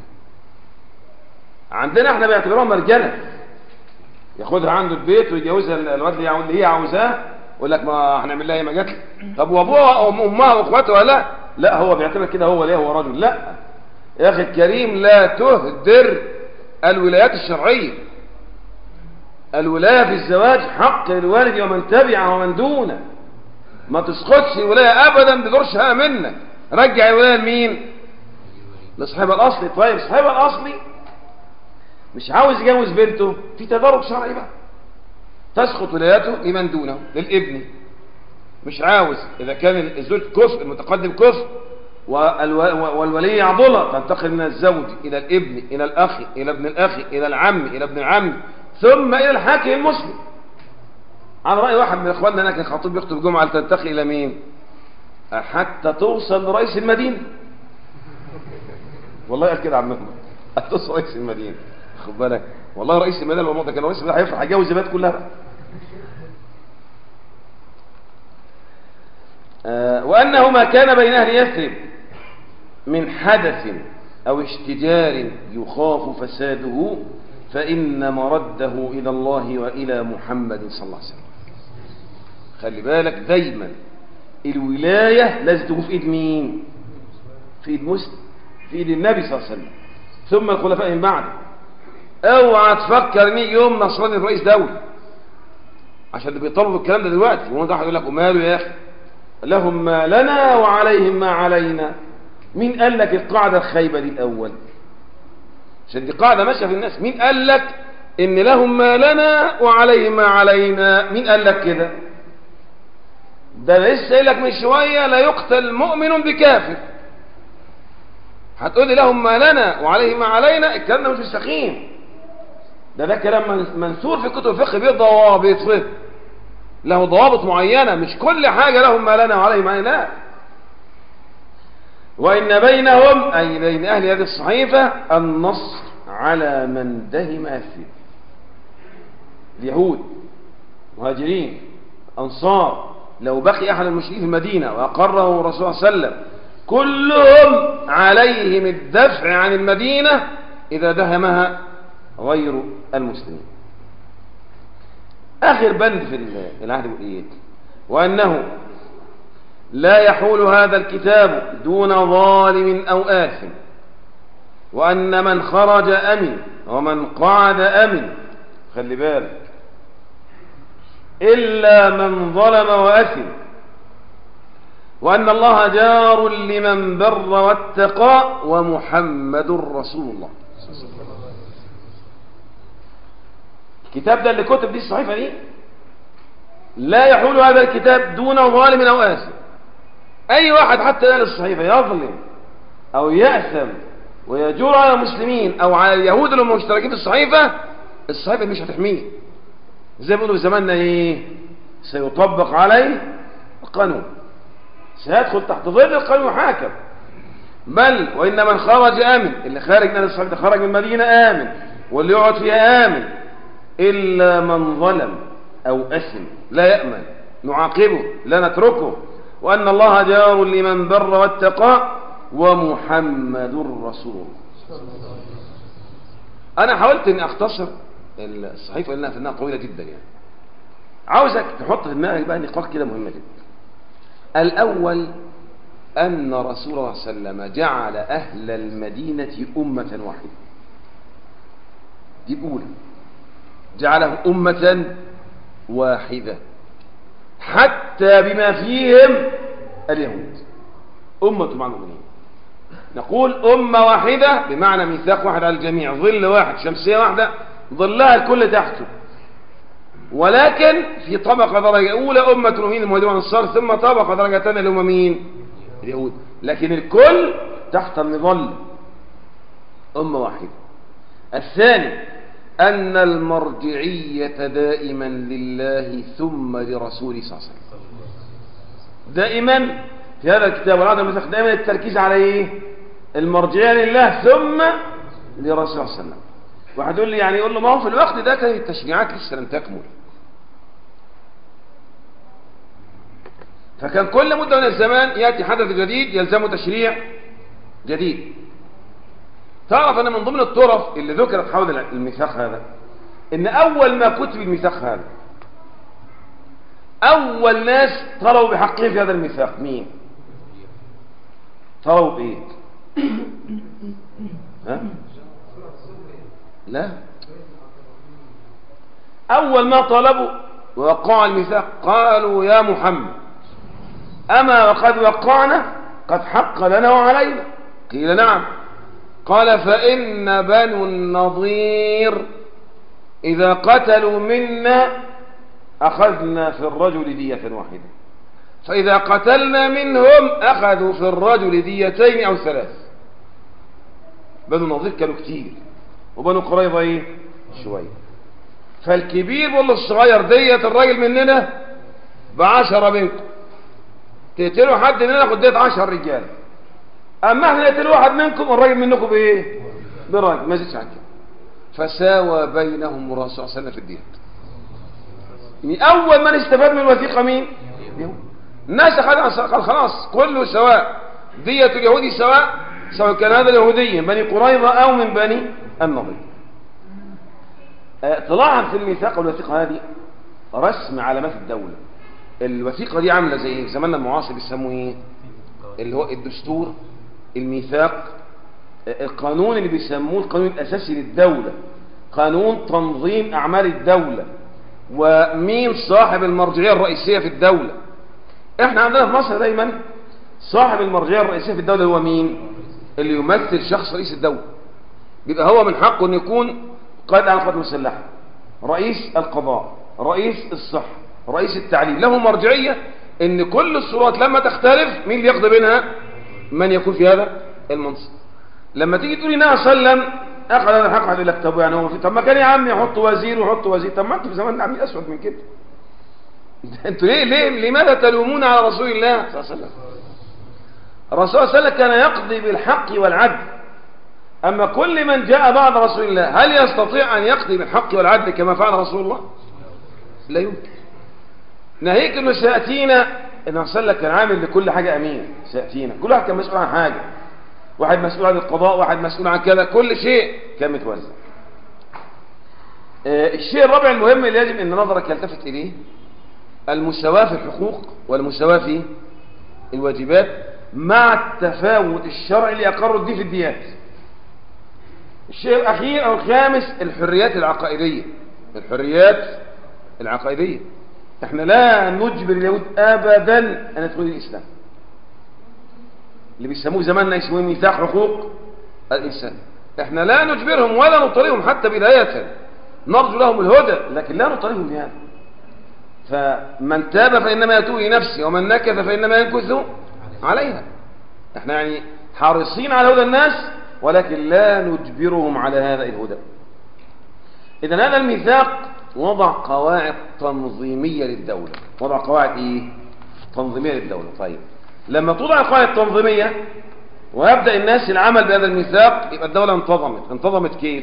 عندنا احنا بيعتبروها مرجلة ياخدها عنده البيت ويتجوزها الواد اللي هي عاوزاه يقول لك ما هنعمل لها ايه ما جات لي طب وابوها وامها واخواتها لا لا هو بيعتبر كده هو ليه هو رجل لا يا اخي الكريم لا تهدر الولايات الشرعيه الولايه في الزواج حق للوالد ومن تبعه ومن دونه ما تسقطش الولايه ابدا بدرشها منك رجع الولايه لمين لصاحبها الاصلي طيب صاحبها الاصلي مش عاوز يجوز بنته في تدرج شرعي بقى تسقط ولايته لمن دونه للابن مش عاوز اذا كان الزوج كفء المتقدم كفء والولي عضلة تنتقل من الزوج الى الابن الى الاخ الى ابن الاخ الى العم الى ابن العم ثم الى الحاكم المسلم على راي واحد من اخواننا هناك الخطيب بيخطب جمعه تنتقل الى مين حتى توصل لرئيس المدينه والله قال كده عمكم هتوصل رئيس المدينه خد بالك والله رئيس المدينه الموضوع ده كان رئيس المدينه هيفرح هيجوز البلد كلها بقى. آه وانه ما كان بين اهل يثرب من حدث او اشتجار يخاف فساده فان مرده الى الله والى محمد صلى الله عليه وسلم خلي بالك دايما الولايه لازم تكون في ايد مين في ايد مسلم في ايد النبي صلى الله عليه وسلم ثم الخلفاء من بعده اوعى تفكر ان يوم نصراني الرئيس دولي عشان اللي بيطلبوا الكلام ده دلوقتي وهو واحد يقول لك وماله يا اخي لهم ما لنا وعليهم ما علينا مين قال لك القاعده الخايبه دي الاول عشان دي قاعده ماشيه في الناس مين قال لك ان لهم ما لنا وعليهم ما علينا مين قال لك كده ده لسه قايل لك من شويه لا يقتل مؤمن بكافر هتقول لي لهم ما لنا وعليهم ما علينا الكلام ده مش مستقيم ده ده كلام منثور في كتب الفقه بيه ضوابط له ضوابط معينة مش كل حاجة لهم ما لنا وعليهم ما لا وإن بينهم أي بين أهل هذه الصحيفة النصر على من دهم أثره اليهود مهاجرين أنصار لو بقي أحد المشركين في المدينة وأقره الرسول صلى الله عليه وسلم كلهم عليهم الدفع عن المدينة إذا دهمها غير المسلمين آخر بند في العهد والإيد وأنه لا يحول هذا الكتاب دون ظالم أو آثم وأن من خرج أمن ومن قعد أمن خلي بالك إلا من ظلم وأثم وأن الله جار لمن بر واتقى ومحمد رسول الله الكتاب ده اللي كتب دي الصحيفة دي لا يحول هذا الكتاب دون ظالم أو آثم أي واحد حتى قال الصحيفة يظلم أو يأثم ويجور على المسلمين أو على اليهود اللي هم مشتركين في الصحيفة الصحيفة مش هتحميه زي ما بيقولوا في زماننا إيه سيطبق عليه القانون سيدخل تحت ظل القانون يحاكم بل وإن من خرج آمن اللي خارج من الصحيح ده خرج من المدينة آمن واللي يقعد فيها آمن إلا من ظلم أو أثم لا يأمن نعاقبه لا نتركه وأن الله جار لمن بر واتقى ومحمد رسول الله أنا حاولت أن أختصر الصحيفة لأنها في إنها طويلة جدا يعني عاوزك تحط في دماغك بقى نقاط كده مهمة جدا الأول أن رسول الله صلى الله عليه وسلم جعل أهل المدينة أمة واحدة دي الأولى جعلهم أمة واحدة حتى بما فيهم اليهود أمة مع المؤمنين نقول أمة واحدة بمعنى ميثاق واحد على الجميع ظل واحد شمسية واحدة ظلها الكل تحته ولكن في طبقة درجة أولى أمة المؤمنين المهاجرين والأنصار ثم طبقة درجة ثانية اللي هم مين؟ اليهود لكن الكل تحت المظلة أمة واحدة الثاني أن المرجعية دائما لله ثم لرسوله صلى الله عليه وسلم دائما في هذا الكتاب والعادة المسخ دائما التركيز على ايه المرجعية لله ثم لرسول صلى الله عليه وسلم واحد يقول لي يعني يقول له ما هو في الوقت ده كانت التشريعات لسه لم تكمل فكان كل مدة من الزمان يأتي حدث جديد يلزمه تشريع جديد تعرف أن من ضمن الطرف اللي ذكرت حول الميثاق هذا إن أول ما كتب الميثاق هذا أول ناس طلبوا بحقهم في هذا الميثاق مين؟ طلبوا بإيه؟ ها؟ لا أول ما طلبوا ووقعوا الميثاق قالوا يا محمد أما وقد وقعنا قد حق لنا وعلينا قيل نعم قال فإن بنو النضير إذا قتلوا منا أخذنا في الرجل دية واحدة فإذا قتلنا منهم أخذوا في الرجل ديتين أو ثلاث بنو النضير كانوا كتير وبنو قريظة إيه شوية فالكبير بيقول للصغير دية الراجل مننا بعشرة منكم تقتلوا حد مننا ناخد ديت عشر رجال اما احنا نقتل واحد منكم الراجل منكم بايه براجل ما زيدش عن كده فساوى بينهم الرسول صلى الله عليه وسلم في الدين يعني اول من استفاد من الوثيقه مين الناس اخذ قال خلاص كله سواء دية اليهودي سواء سواء كان هذا اليهودي من بني قريظة او من بني النضير طلعا في الميثاق والوثيقة هذه رسم علامات الدولة الوثيقة دي عاملة زي في زماننا المعاصر بيسموه ايه اللي هو الدستور الميثاق القانون اللي بيسموه القانون الأساسي للدولة قانون تنظيم أعمال الدولة ومين صاحب المرجعية الرئيسية في الدولة احنا عندنا في مصر دايما صاحب المرجعية الرئيسية في الدولة هو مين اللي يمثل شخص رئيس الدولة بيبقى هو من حقه ان يكون قائد على القوات المسلحة رئيس القضاء رئيس الصحة رئيس التعليم له مرجعية ان كل الصورات لما تختلف مين اللي يقضي بينها من يكون في هذا المنصب لما تيجي تقولي النبي صلى الله عليه وسلم اخذ هذا الحق يقول لك طب يعني هو في طب ما كان يا عم يحط وزير ويحط وزير طب ما انتوا في زمان عاملين اسود من كده انتوا ليه ليه لماذا تلومون على رسول الله صلى الله عليه وسلم الرسول صلى الله عليه وسلم كان يقضي بالحق والعدل اما كل من جاء بعد رسول الله هل يستطيع ان يقضي بالحق والعدل كما فعل رسول الله لا يمكن ناهيك انه سياتينا ان صلى كان عامل لكل حاجه امين سياتينا كل واحد كان مسؤول عن حاجه واحد مسؤول عن القضاء واحد مسؤول عن كذا كل شيء كان متوزع آه الشيء الرابع المهم اللي يجب ان نظرك يلتفت اليه المساواه في الحقوق والمساواه في الواجبات مع التفاوت الشرعي اللي اقر الدين في الديات الشيء الاخير او الخامس الحريات العقائديه الحريات العقائديه احنا لا نجبر اليهود ابدا ان يدخلوا الاسلام اللي بيسموه زماننا يسموه ميثاق حقوق الانسان احنا لا نجبرهم ولا نطالبهم حتى بداية نرجو لهم الهدى لكن لا نطالبهم بهذا فمن تاب فانما يتوب لنفسه ومن نكث فانما ينكث عليها احنا يعني حريصين على هدى الناس ولكن لا نجبرهم على هذا الهدى اذا هذا الميثاق وضع قواعد تنظيمية للدولة وضع قواعد ايه تنظيمية للدولة طيب لما توضع القواعد التنظيمية ويبدأ الناس العمل بهذا الميثاق يبقى الدولة انتظمت انتظمت كيف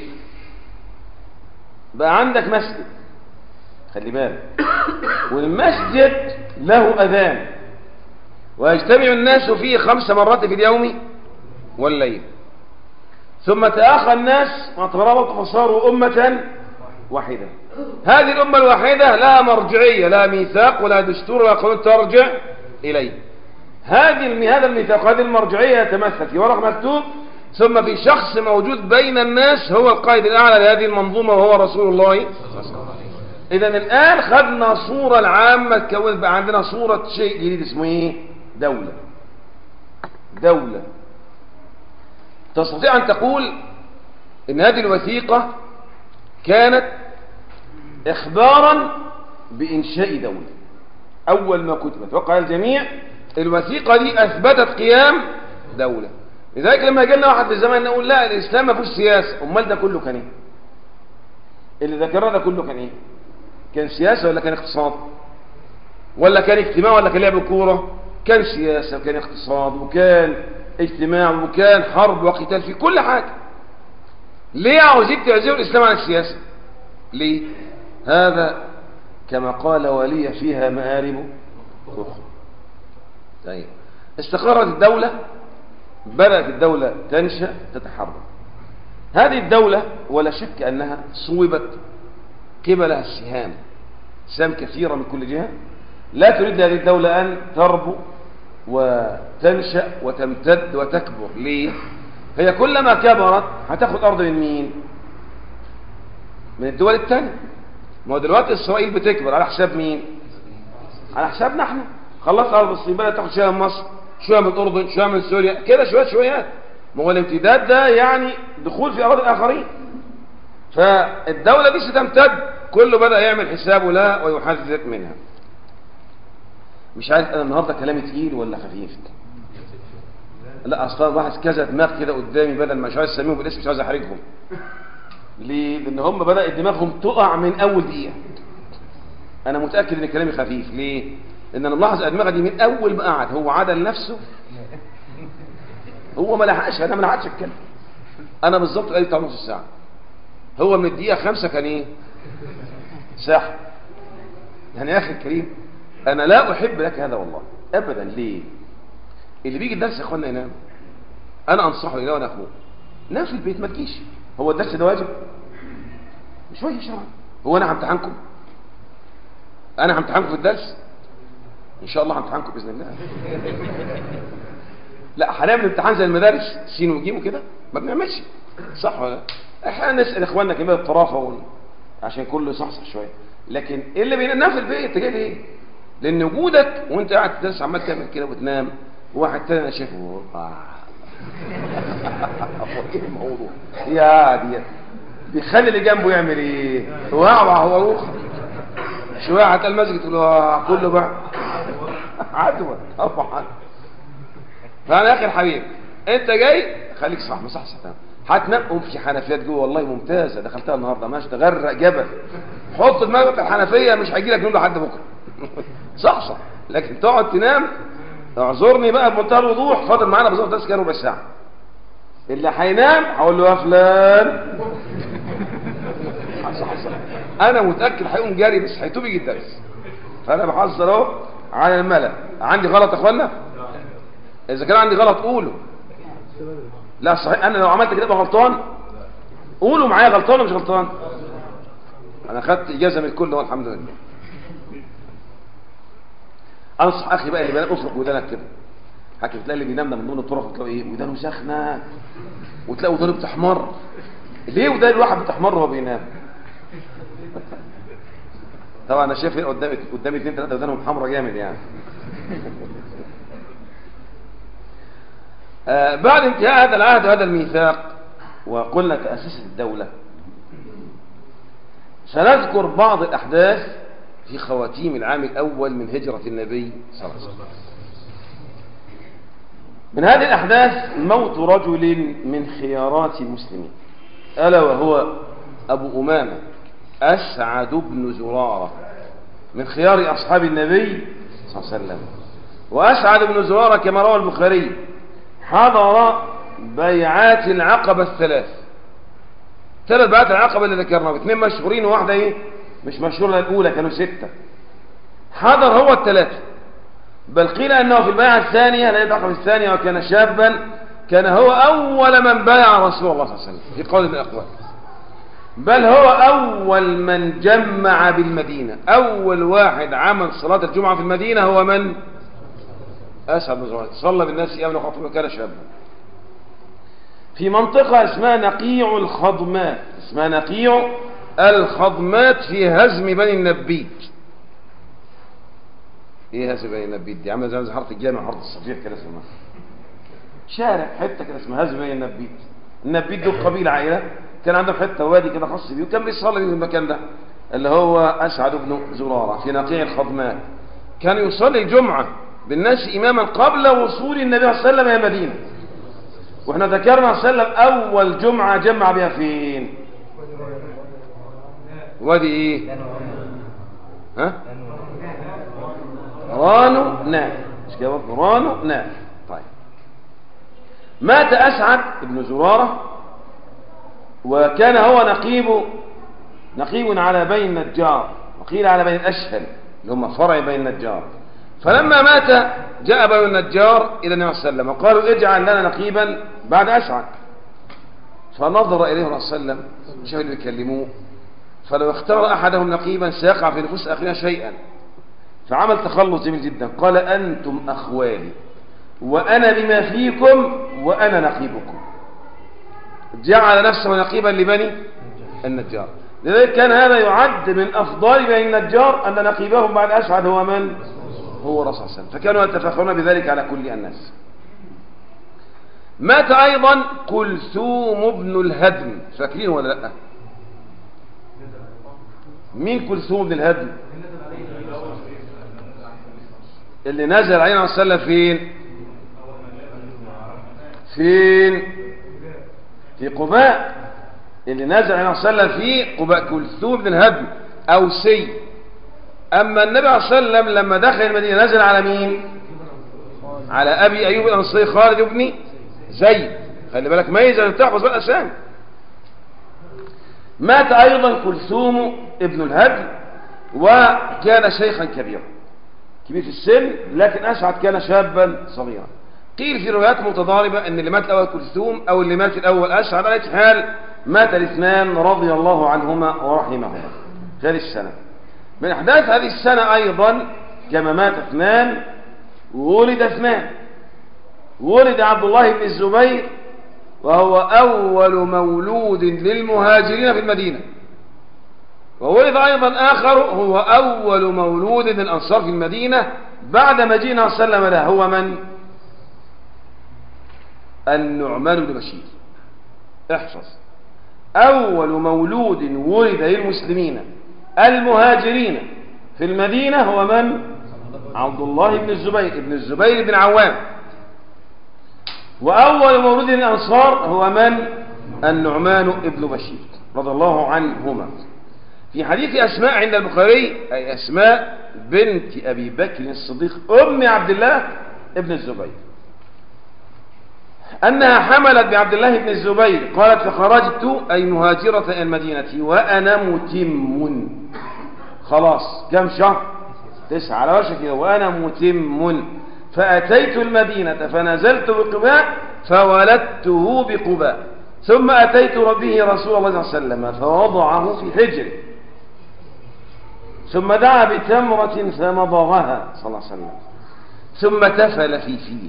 بقى عندك مسجد خلي بالك والمسجد له أذان ويجتمع الناس فيه خمس مرات في اليوم والليل ثم تآخى الناس وترابطوا فصاروا أمة واحدة هذه الأمة الواحدة لا مرجعية لا ميثاق ولا دستور ولا قانون ترجع إليه هذه الم- هذا الميثاق هذه المرجعية يتمثل في ورق مكتوب ثم في شخص موجود بين الناس هو القائد الأعلى لهذه المنظومة وهو رسول الله إذا الآن خدنا صورة العامة تكون بقى عندنا صورة شيء جديد اسمه إيه؟ دولة دولة تستطيع أن تقول إن هذه الوثيقة كانت إخبارا بإنشاء دولة أول ما كتبت وقع الجميع الوثيقة دي أثبتت قيام دولة لذلك لما جالنا واحد في الزمان نقول لا الإسلام ما فيهوش سياسة أمال ده كله كان إيه؟ اللي ذكرنا ده كله كان إيه؟ كان سياسة ولا كان اقتصاد؟ ولا كان اجتماع ولا كان لعب كورة؟ كان سياسة وكان اقتصاد وكان اجتماع وكان حرب وقتال في كل حاجة ليه عاوزين تعزلوا الإسلام عن السياسة؟ ليه؟ هذا كما قال ولي فيها مآرب أخرى طيب استقرت الدولة بدأت الدولة تنشأ تتحرك هذه الدولة ولا شك أنها صوبت قبلها السهام سهام كثيرة من كل جهة لا تريد هذه الدولة أن تربو وتنشأ وتمتد وتكبر ليه؟ هي كلما كبرت هتاخد أرض من مين؟ من الدول الثانية ما هو دلوقتي إسرائيل بتكبر على حساب مين؟ على حسابنا احنا خلص أرض الصين بدأت تاخد شوية من مصر شوية من الأردن شوية من سوريا كده شوية شويات ما هو الامتداد ده يعني دخول في أراضي الآخرين فالدولة دي ستمتد كله بدأ يعمل حسابه لها ويحذر منها مش عارف أنا النهاردة كلامي تقيل ولا خفيف لا أصلا واحد كذا دماغ كده قدامي بدل ما مش عايز أسميهم بالاسم مش عايز أحرجهم ليه؟ لأن هم بدأت دماغهم تقع من أول دقيقة أنا متأكد إن كلامي خفيف ليه؟ لأن أنا ملاحظ الدماغ دي من أول ما قعد هو عدل نفسه هو ما لحقش أنا ما لحقتش أتكلم أنا بالظبط قال بتاع نص ساعة هو من الدقيقة خمسة كان إيه؟ ساحة يعني يا أخي الكريم أنا لا أحب لك هذا والله أبدا ليه؟ اللي بيجي الدرس يا إخوانا ينام أنا أنصحه ينام أنا أخوه نام في البيت ما تجيش هو الدرس ده واجب؟ مش واجب شرعا هو أنا همتحنكم؟ أنا همتحنكم في الدرس؟ إن شاء الله همتحنكم بإذن الله لا هنعمل امتحان زي المدارس سين وجيم وكده ما بنعملش صح ولا لا؟ احنا نسال اخواننا كمان الطرافه ون... عشان كله يصحصح شويه لكن إيه اللي بينام في البيت انت جاي ليه؟ لان وجودك وانت قاعد تدرس عمال تعمل كده وتنام واحد تاني انا شايفه آه. ايه الموضوع؟ يا دي بيخلي اللي جنبه يعمل ايه؟ وقع هو روح شويه هتلاقي المسجد تقول له كله بقى عدوى طبعا فانا يا اخي الحبيب انت جاي خليك صح مصحصح تمام هتنام قوم في حنفيات جوه والله ممتازه دخلتها النهارده ماشي تغرق جبل حط دماغك في الحنفيه مش هيجي لك نوم لحد بكره صح صح لكن تقعد تنام اعذرني بقى بمنتهى الوضوح فاضل معانا بالظبط درس كده ربع ساعه اللي هينام هقول له يا فلان صح صح انا متاكد هيقوم جاري بس هيتوب يجي الدرس فانا بحذر اهو على الملأ عندي غلط يا اخوانا اذا كان عندي غلط قولوا لا صحيح انا لو عملت كده غلطان قولوا معايا غلطان ولا مش غلطان انا خدت اجازه من الكل والحمد لله انصح اخي بقى اللي بينام افرق ودانك كده حكي تلاقي اللي بينام ده من ضمن الطرف تلاقي ايه ودانه سخنه وتلاقي ودانه بتحمر ليه ودان الواحد بتحمر وهو بينام طبعا انا شايف هنا قدامي قدامي اثنين ثلاثه ودانهم حمرا جامد يعني آه بعد انتهاء هذا العهد وهذا الميثاق وقلنا تأسست الدولة سنذكر بعض الأحداث في خواتيم العام الأول من هجرة النبي صلى الله عليه وسلم من هذه الأحداث موت رجل من خيارات المسلمين ألا وهو أبو أمامة أسعد بن زرارة من خيار أصحاب النبي صلى الله عليه وسلم وأسعد بن زرارة كما روى البخاري حضر بيعات العقبة الثلاث ثلاث بيعات العقبة اللي ذكرناها اثنين مشهورين وواحدة ايه مش مشهورة الأولى كانوا ستة حضر هو الثلاثة بل قيل أنه في البيعة الثانية لا العقبة الثانية وكان شابا كان هو أول من بايع رسول الله صلى الله عليه وسلم في قول من الأقوال بل هو أول من جمع بالمدينة أول واحد عمل صلاة الجمعة في المدينة هو من أسعد بن زرارة صلى بالناس أيام الخطيب وكان شابا في منطقة اسمها نقيع الخضمات اسمها نقيع الخضمات في هزم بني النبيت ايه هزم بني النبيت دي عامله زي حاره الجامع حاره الصفيح كده اسمها شارع حته كده اسمها هزم بني النبيت النبيت دول قبيله عائله كان عندهم حته وادي كده خاص بيه وكان بيصلي في المكان ده اللي هو اسعد بن زراره في نقيع الخضمات كان يصلي الجمعه بالناس اماما قبل وصول النبي صلى الله عليه وسلم الى المدينه واحنا ذكرنا صلى الله عليه وسلم اول جمعه جمع بها فين وادي ايه ها رانو ناف مش كده برضه؟ رانو ناف طيب مات اسعد بن زراره وكان هو نقيب نقيب على بني النجار وقيل على بني الاشهل اللي هم فرع بني النجار فلما مات جاء بني النجار الى النبي صلى الله عليه وسلم وقالوا اجعل لنا نقيبا بعد اسعد فنظر اليه الرسول صلى الله عليه وسلم شاف اللي بيكلموه فلو اختار احدهم نقيبا سيقع في نفوس اخينا شيئا فعمل تخلص جميل جدا قال انتم اخوالي وانا بما فيكم وانا نقيبكم جعل نفسه نقيبا لبني النجار لذلك كان هذا يعد من افضال بني النجار ان نقيبهم بعد اسعد هو من هو رسول الله فكانوا يتفاخرون بذلك على كل الناس مات ايضا كلثوم بن الهدم فاكرين ولا لا مين كلثوم بن الهدم اللي نزل علينا صلى الله عليه وسلم فين فين في قباء اللي نزل علينا صلى الله عليه وسلم في قباء كلثوم بن الهدم او سي اما النبي صلى الله عليه وسلم لما دخل المدينه نزل على مين على ابي ايوب الانصاري خالد بن زيد خلي بالك ميز ان تحفظ بقى الاسامي مات ايضا كلثوم ابن الهدم وكان شيخا كبيرا كبير في السن لكن اسعد كان شابا صغيرا قيل في روايات متضاربه ان اللي مات الاول كلثوم او اللي مات الاول اسعد على حال مات الاثنان رضي الله عنهما ورحمهما في هذه السنه من احداث هذه السنه ايضا كما مات اثنان ولد اثنان ولد عبد الله بن الزبير وهو أول مولود للمهاجرين في المدينة وولد أيضا آخر هو أول مولود للأنصار في المدينة بعد مجيء سلم له هو من؟ النعمان بن بشير احفظ أول مولود ولد للمسلمين المهاجرين في المدينة هو من؟ عبد الله بن الزبير ابن الزبير بن عوام وأول مولود الأنصار هو من؟ النعمان ابن بشير رضي الله عنهما في حديث أسماء عند البخاري أي أسماء بنت أبي بكر الصديق أم عبد الله ابن الزبير أنها حملت بعبد الله بن الزبير قالت فخرجت أي مهاجرة إلى المدينة وأنا متم خلاص كم شهر تسعة على وشك كده وأنا متم فأتيت المدينة فنزلت بقباء فولدته بقباء ثم أتيت ربه رسول الله صلى الله عليه وسلم فوضعه في حجره ثم دعا بتمرة فمضغها صلى الله عليه وسلم ثم تفل في فيه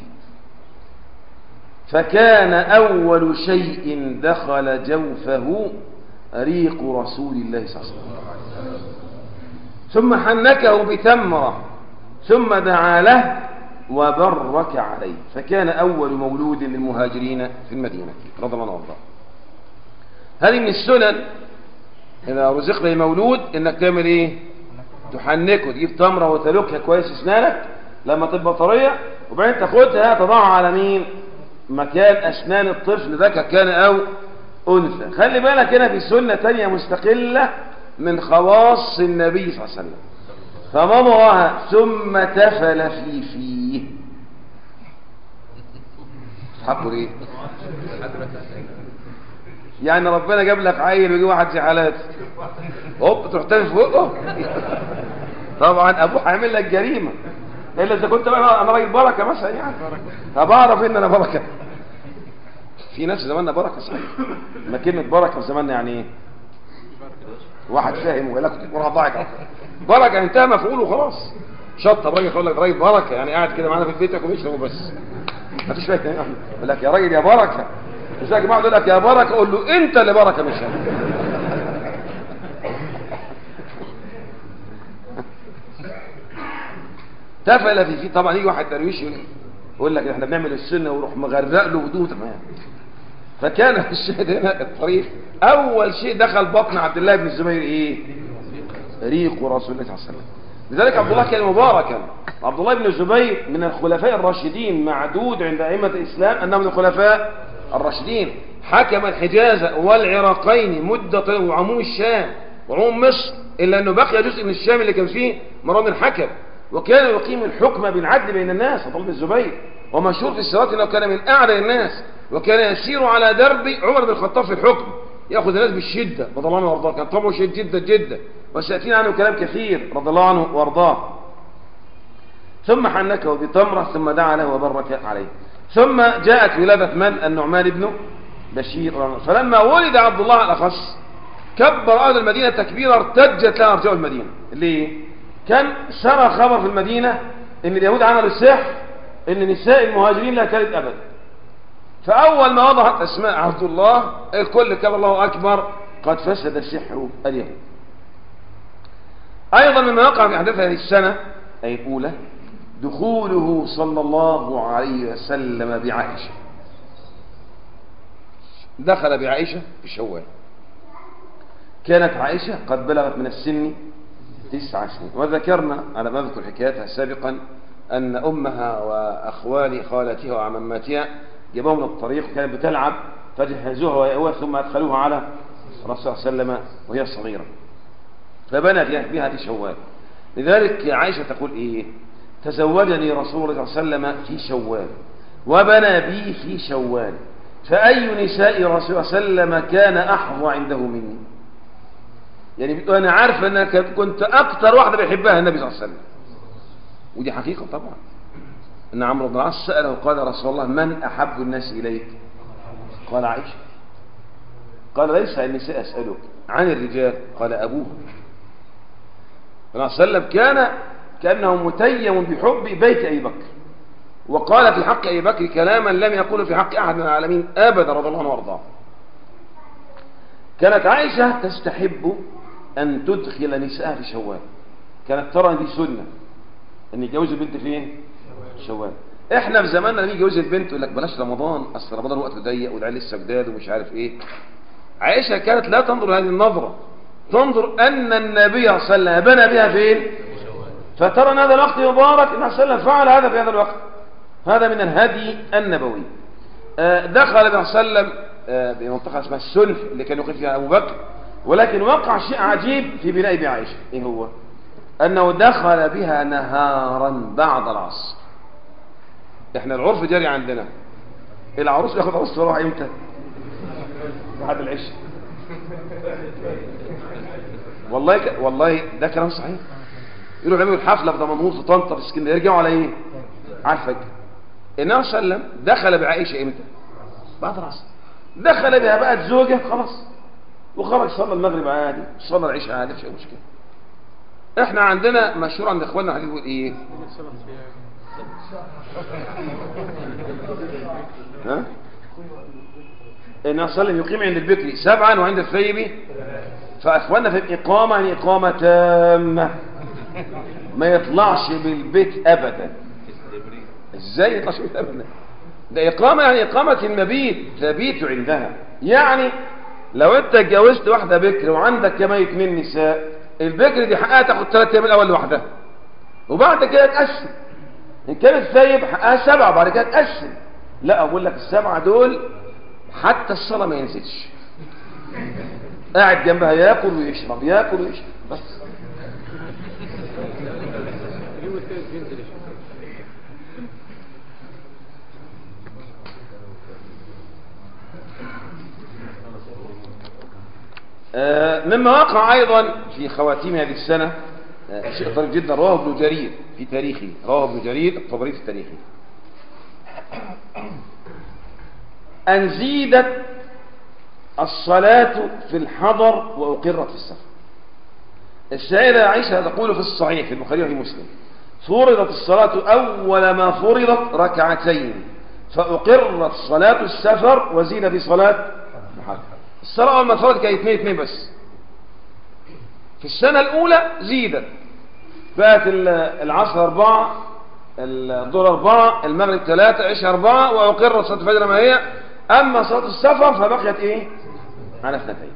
فكان أول شيء دخل جوفه ريق رسول الله صلى الله عليه وسلم ثم حنكه بتمرة ثم دعا له وبرك عليه فكان أول مولود للمهاجرين في المدينة رضي الله عنه هذه من السنن إذا رزقت مولود إنك تعمل إيه تحنكه تجيب تمرة وتلوكها كويس أسنانك لما تبقى طرية وبعدين تاخدها تضعها على مين مكان أسنان الطفل ذكر كان أو أنثى خلي بالك هنا في سنة تانية مستقلة من خواص النبي صلى الله عليه وسلم فمضغها ثم تفل في فيه حقه ليه يعني ربنا جاب لك عيل ويجي واحد زي حالاتي هوب تروح تاني في بقه طبعا ابوه هيعمل لك جريمه الا اذا كنت بقى انا راجل بركه مثلا يعني طب اعرف ان انا بركه في ناس في زماننا بركه صحيح ما كلمه بركه في زماننا يعني ايه واحد فاهم ويقول لك وراها ضاعت بركه انتهى مفعول وخلاص شطب راجل يقول لك راجل بركه يعني قاعد كده معانا في البيت ياكل ويشرب وبس ما فيش فايده يعني يقول لك يا راجل يا بركه مش يا جماعه يقول لك يا بركه قول له انت اللي بركه مش انا تفل في في طبعا يجي واحد درويش يقول لك احنا بنعمل السنه ويروح مغرق له بدون تمام فكان الشاهد هنا الطريق اول شيء دخل بطن عبد الله بن الزبير ايه ريق رسول الله صلى الله عليه وسلم لذلك عبد الله كان مباركا عبد الله بن الزبير من الخلفاء الراشدين معدود عند ائمه الاسلام انه من الخلفاء الراشدين حكم الحجاز والعراقين مده وعموم الشام وعموم مصر الا انه بقي جزء من الشام اللي كان فيه مروان الحكم وكان يقيم الحكم بالعدل بين الناس عبد الله بن الزبير ومشهور في السيرات انه كان من اعلى الناس وكان يسير على درب عمر بن الخطاب في الحكم ياخذ الناس بالشده رضي الله عنه وارضاه كان طبعه شديد جدا جدا وسياتينا عنه كلام كثير رضي الله عنه وارضاه ثم حنكه بتمره ثم دعا له وبرك عليه ثم جاءت ولاده من النعمان بن بشير فلما ولد عبد الله الاخص كبر اهل المدينه تكبيرا ارتجت لها ارجاء المدينه ليه كان سرى خبر في المدينه ان اليهود عملوا السحر ان نساء المهاجرين لا كانت ابدا فاول ما وضعت اسماء عبد الله الكل كان الله اكبر قد فسد سحر اليهود ايضا مما وقع في احداث هذه السنه اي الاولى دخوله صلى الله عليه وسلم بعائشه دخل بعائشه في شوال كانت عائشه قد بلغت من السن تسع سنين وذكرنا على ما اذكر حكايتها سابقا ان امها واخوال خالتها وعماماتها جابوهم من الطريق كانت بتلعب فجهزوها ويأوها ثم ادخلوها على الرسول صلى الله عليه وسلم وهي صغيره فبنت بها في شوال لذلك عائشه تقول ايه تزوجني رسول الله صلى الله عليه وسلم في شوال وبنى بي في شوال فأي نساء رسول الله صلى الله عليه وسلم كان أحظى عنده مني يعني أنا عارف أن كنت أكثر واحدة بيحبها النبي صلى الله عليه وسلم ودي حقيقة طبعا أن عمرو بن العاص سأله قال رسول الله من أحب الناس إليك قال عائشة قال ليس عن النساء أسألك عن الرجال قال أبوه النبي صلى الله عليه وسلم كان كأنه متيم بحب بيت أبي بكر وقال في حق أبي بكر كلاما لم يقوله في حق أحد من العالمين أبدا رضي الله عنه وارضاه كانت عائشة تستحب أن تدخل نساءها في شوال كانت ترى أن دي سنة أن يتجوز البنت فين؟ شوال احنا في زماننا لما يجوز البنت يقول لك بلاش رمضان اصل رمضان وقته ضيق والعيال لسه جداد ومش عارف ايه عائشه كانت لا تنظر هذه النظره تنظر ان النبي صلى الله عليه وسلم بنى بها فين فترى ان هذا الوقت مبارك ان صلى الله عليه وسلم فعل هذا في هذا الوقت هذا من الهدي النبوي دخل النبي صلى الله عليه وسلم بمنطقه اسمها السلف اللي كان يقيم فيها ابو بكر ولكن وقع شيء عجيب في بناء بعائشه ايه هو انه دخل بها نهارا بعد العصر احنا العرف جاري عندنا العروس ياخد عروس تروح امتى بعد العشاء والله ك... والله ده كلام صحيح يروحوا يعملوا الحفله في دمنهور في طنطا في اسكندريه يرجعوا على ايه على الفجر النبي صلى الله عليه وسلم دخل بعائشه امتى بعد العصر دخل بها بقت زوجه خلاص وخرج صلى المغرب عادي صلى العشاء عادي مش مشكله احنا عندنا مشهور عند اخواننا حديث يقول ايه ها النبي صلى الله عليه وسلم يقيم عند البكر سبعا وعند الثيب فاخواننا في الاقامه يعني اقامه تامه ما يطلعش بالبيت ابدا ازاي يطلعش بالبيت ابدا ده اقامه يعني اقامه المبيت تبيت عندها يعني لو انت اتجوزت واحده بكر وعندك كمان اثنين نساء البكر دي حقها تاخد ثلاث ايام الاول لوحدها وبعد كده تقسم ان كانت ثايب حقها سبعه بعد كده تقسم لا اقول لك السبعه دول حتى الصلاه ما ينزلش قاعد جنبها ياكل ويشرب ياكل ويشرب بس آه، مما وقع أيضا في خواتيم هذه السنة آه، شيء طريف جدا رواه ابن جرير في تاريخه رواه ابن جرير الطبري في تاريخه أن زيدت الصلاة في الحضر وأقرت في السفر السيدة عائشة تقول في الصحيح في البخاري وفي مسلم فرضت الصلاة أول ما فرضت ركعتين فأقرت صلاة السفر وزيد في صلاة الحضر الصلاة أول ما فرضت كانت اثنين اثنين بس في السنة الأولى زيدت بقت العصر أربعة الظهر أربعة المغرب ثلاثة عشاء أربعة وأقرت صلاة الفجر ما هي أما صلاة السفر فبقيت إيه على اثنتين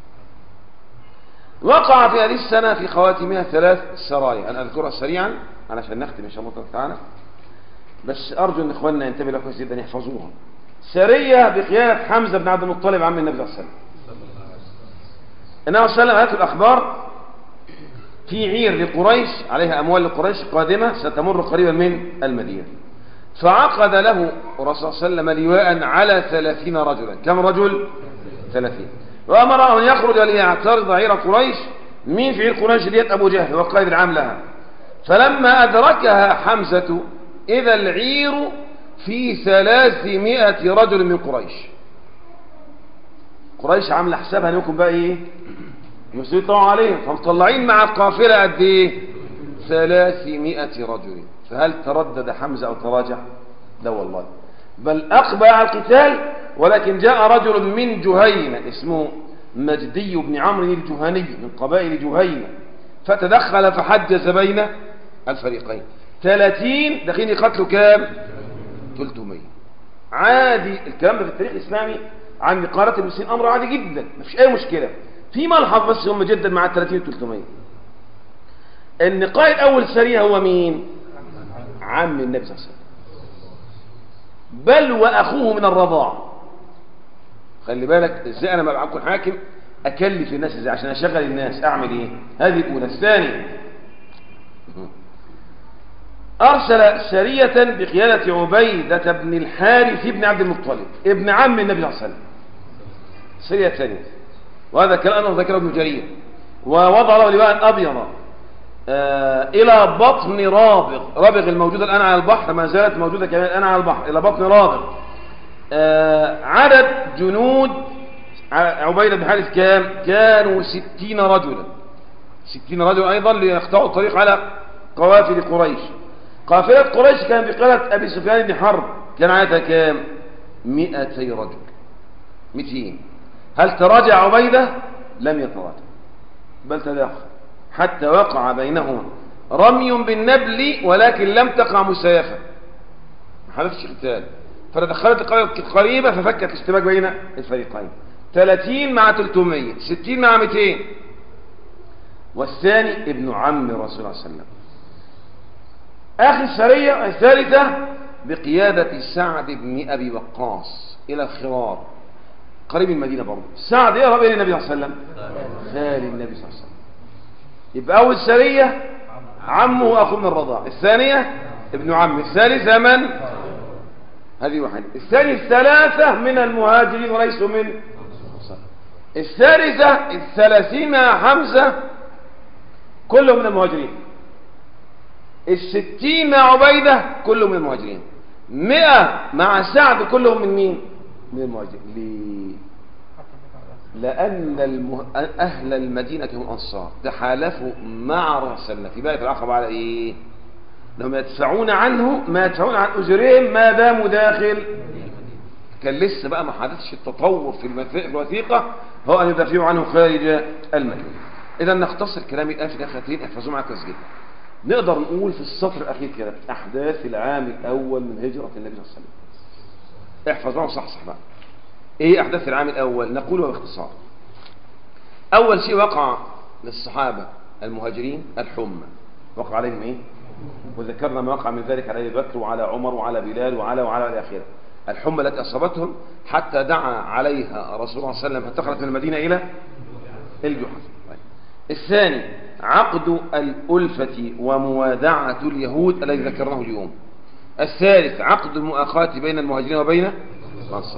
وقع في هذه السنة في خواتمها ثلاث سرايا أنا أذكرها سريعا علشان نختم إن شاء الله تعالى بس أرجو أن إخواننا ينتبهوا لها كويس جدا يحفظوها سرية بقيادة حمزة بن عبد المطلب عم النبي صلى الله عليه وسلم النبي صلى الله عليه وسلم الأخبار في عير لقريش عليها أموال لقريش قادمة ستمر قريبا من المدينة فعقد له الرسول صلى الله عليه وسلم لواء على ثلاثين رجلا كم رجل ثلاثين وأمر أن يخرج ليعترض عير قريش مين في عير قريش ديت أبو جهل هو القائد العام لها فلما أدركها حمزة إذا العير في ثلاثمائة رجل من قريش قريش عامله حسابها انكم بقى ايه يسيطروا عليهم فمطلعين مع القافله قد ايه 300 رجل فهل تردد حمزه او تراجع لا والله بل اقبل على القتال ولكن جاء رجل من جهينه اسمه مجدي بن عمرو الجهني من قبائل جهينه فتدخل فحجز بين الفريقين 30 داخلين يقتلوا كام 300 عادي الكلام ده في التاريخ الاسلامي عن إقارة المسلمين أمر عادي جدا ما فيش أي مشكلة في ملحظ بس هم جدا مع ال 30 300 ان قائد أول سرية هو مين عم النبي صلى الله عليه وسلم بل وأخوه من الرضاع خلي بالك ازاي أنا ببقى أكون حاكم أكلف الناس ازاي عشان أشغل الناس أعمل إيه هذه الأولى الثانية أرسل سرية بقيادة عبيدة بن الحارث بن عبد المطلب ابن عم النبي صلى الله عليه وسلم سرية ثانية وهذا كلام ذكره ابن جرير ووضع له لواء أبيض آه إلى بطن رابغ رابغ الموجودة الآن على البحر ما زالت موجودة كمان الآن على البحر إلى بطن رابغ آه عدد جنود عبيدة بن حارث كام كانوا ستين رجلا ستين رجلا أيضا ليقطعوا الطريق على قوافل قريش قافلة قريش كان بقلة أبي سفيان بن حرب كان عددها كام مئتي رجل مئتين هل تراجع عبيدة لم يتراجع بل تداخل حتى وقع بينهما رمي بالنبل ولكن لم تقع مسيفة ما حدثش قتال فتدخلت القرية القريبة ففكت الاشتباك بين الفريقين 30 مع 300 60 مع 200 والثاني ابن عم رسول الله صلى الله عليه وسلم آخر السرية الثالثة بقيادة سعد بن أبي وقاص إلى الخرار قريب من المدينة برضه سعد يهرب إلى النبي صلى الله عليه وسلم خال النبي صلى الله عليه وسلم يبقى أول سرية عمه وأخوه من الرضاع الثانية ابن عم الثالثة من هذه واحدة الثاني الثلاثة من المهاجرين وليسوا من الثالثة الثلاثين مع حمزة كلهم من المهاجرين الستين مع عبيدة كلهم من المهاجرين مئة مع سعد كلهم من مين من المهاجرين ليه لأن المه... أهل المدينة هم أنصار تحالفوا مع رسولنا في بالك العقبة على إيه لهم يدفعون عنه ما يدفعون عن أجرهم ما داموا داخل كان لسه بقى ما حدثش التطور في الوثيقة هو أن يدافعوا عنه خارج المدينة إذا نختصر كلامي الآن في الآخرتين احفظوا معاك كويس جدا نقدر نقول في السطر الأخير كده أحداث العام الأول من هجرة النبي صلى الله عليه وسلم احفظ معه صح صح بقى ايه أحداث العام الأول نقوله باختصار أول شيء وقع للصحابة المهاجرين الحمى وقع عليهم ايه وذكرنا ما وقع من ذلك على ابي بكر وعلى عمر وعلى بلال وعلى وعلى الى اخره الحمى التي اصابتهم حتى دعا عليها رسول الله صلى الله عليه وسلم فانتقلت من المدينه الى الجحف الثاني عقد الألفة وموادعة اليهود الذي ذكرناه اليوم الثالث عقد المؤاخاة بين المهاجرين وبين الأنصار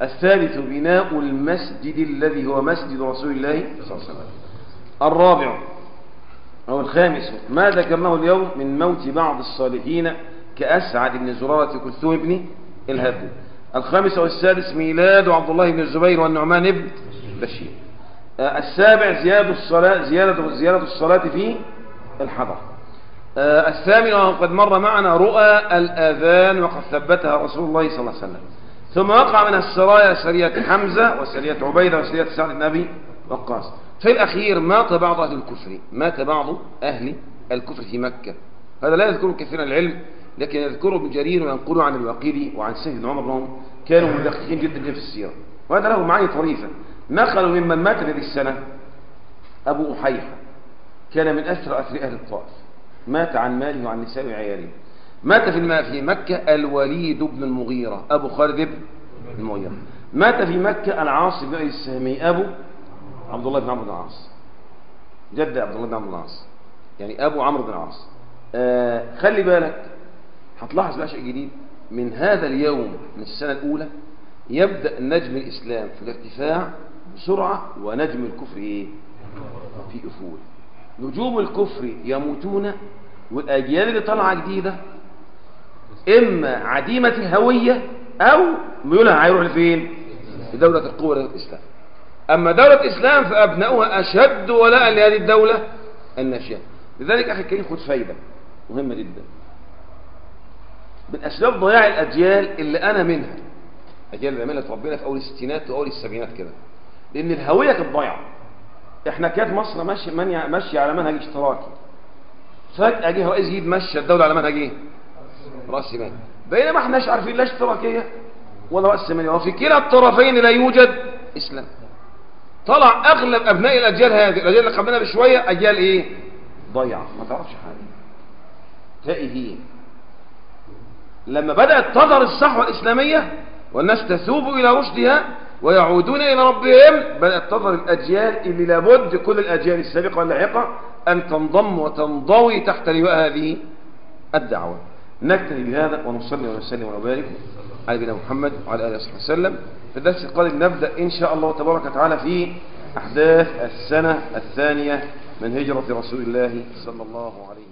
الثالث بناء المسجد الذي هو مسجد رسول الله صلى الله عليه وسلم الرابع أو الخامس ما ذكرناه اليوم من موت بعض الصالحين كأسعد بن زرارة كلثوم بن الهب الخامس والسادس ميلاد عبد الله بن الزبير والنعمان بن بشير آه، السابع زيادة الصلاة زيادة زيادة الصلاة في الحضر آه، الثامن وقد مر معنا رؤى الآذان وقد ثبتها رسول الله صلى الله عليه وسلم ثم وقع من السرايا سرية حمزة وسرية عبيدة وسرية سعد بن أبي وقاص في الأخير مات بعض أهل الكفر مات بعض أهل الكفر في مكة هذا لا يذكره كثيرا العلم لكن يذكره ابن جرير وينقله عن الوقيلي وعن سيد بن عمر لهم كانوا مدققين جدا جدا في السيرة وهذا له معاني طريفة نقلوا ممن مات هذه السنة أبو أحيحة كان من أثر أثر أهل الطائف مات عن ماله وعن نسائه وعياله مات في الم- في مكة الوليد بن المغيرة أبو خالد بن المغيرة مات في مكة العاص بن أبي السهمي أبو عبد الله بن عمرو بن العاص جد عبد الله بن عمرو بن العاص يعني أبو عمرو بن العاص آه خلي بالك هتلاحظ بقى شيء جديد من هذا اليوم من السنة الأولى يبدأ نجم الإسلام في الارتفاع بسرعة ونجم الكفر إيه؟ في أفول نجوم الكفر يموتون والأجيال اللي طالعة جديدة إما عديمة الهوية أو ميولها هيروح لفين؟ لدولة القوة دولة الإسلام أما دولة الإسلام فأبناؤها أشد ولاء لهذه الدولة الناشئة لذلك أخي الكريم خد فايدة مهمة جدا من أسباب ضياع الأجيال اللي أنا منها أجيال اللي عملت ربنا في أول الستينات وأول السبعينات كده لأن الهوية كانت ضايعة إحنا كانت مصر ماشية مانية- ماشية على منهج اشتراكي فجأة جه رئيس جديد مشى الدولة على منهج إيه؟ رأس مال بينما احناش عارفين لا اشتراكية ولا رأس مال وفي كلا الطرفين لا يوجد إسلام طلع أغلب أبناء الأجيال هذه الأجيال اللي قبلنا بشوية أجيال إيه؟ ضيعة ما تعرفش حاجة تائهين لما بدأت تظهر الصحوة الإسلامية والناس تثوب إلى رشدها ويعودون إلى ربهم بدأت تظهر الأجيال اللي لابد كل الأجيال السابقة واللاحقة أن تنضم وتنضوي تحت لواء هذه الدعوة نكتفي بهذا ونصلي ونسلم ونبارك على نبينا محمد وعلى آله وصحبه وسلم في الدرس القادم نبدأ إن شاء الله تبارك وتعالى في أحداث السنة الثانية من هجرة رسول الله صلى الله عليه وسلم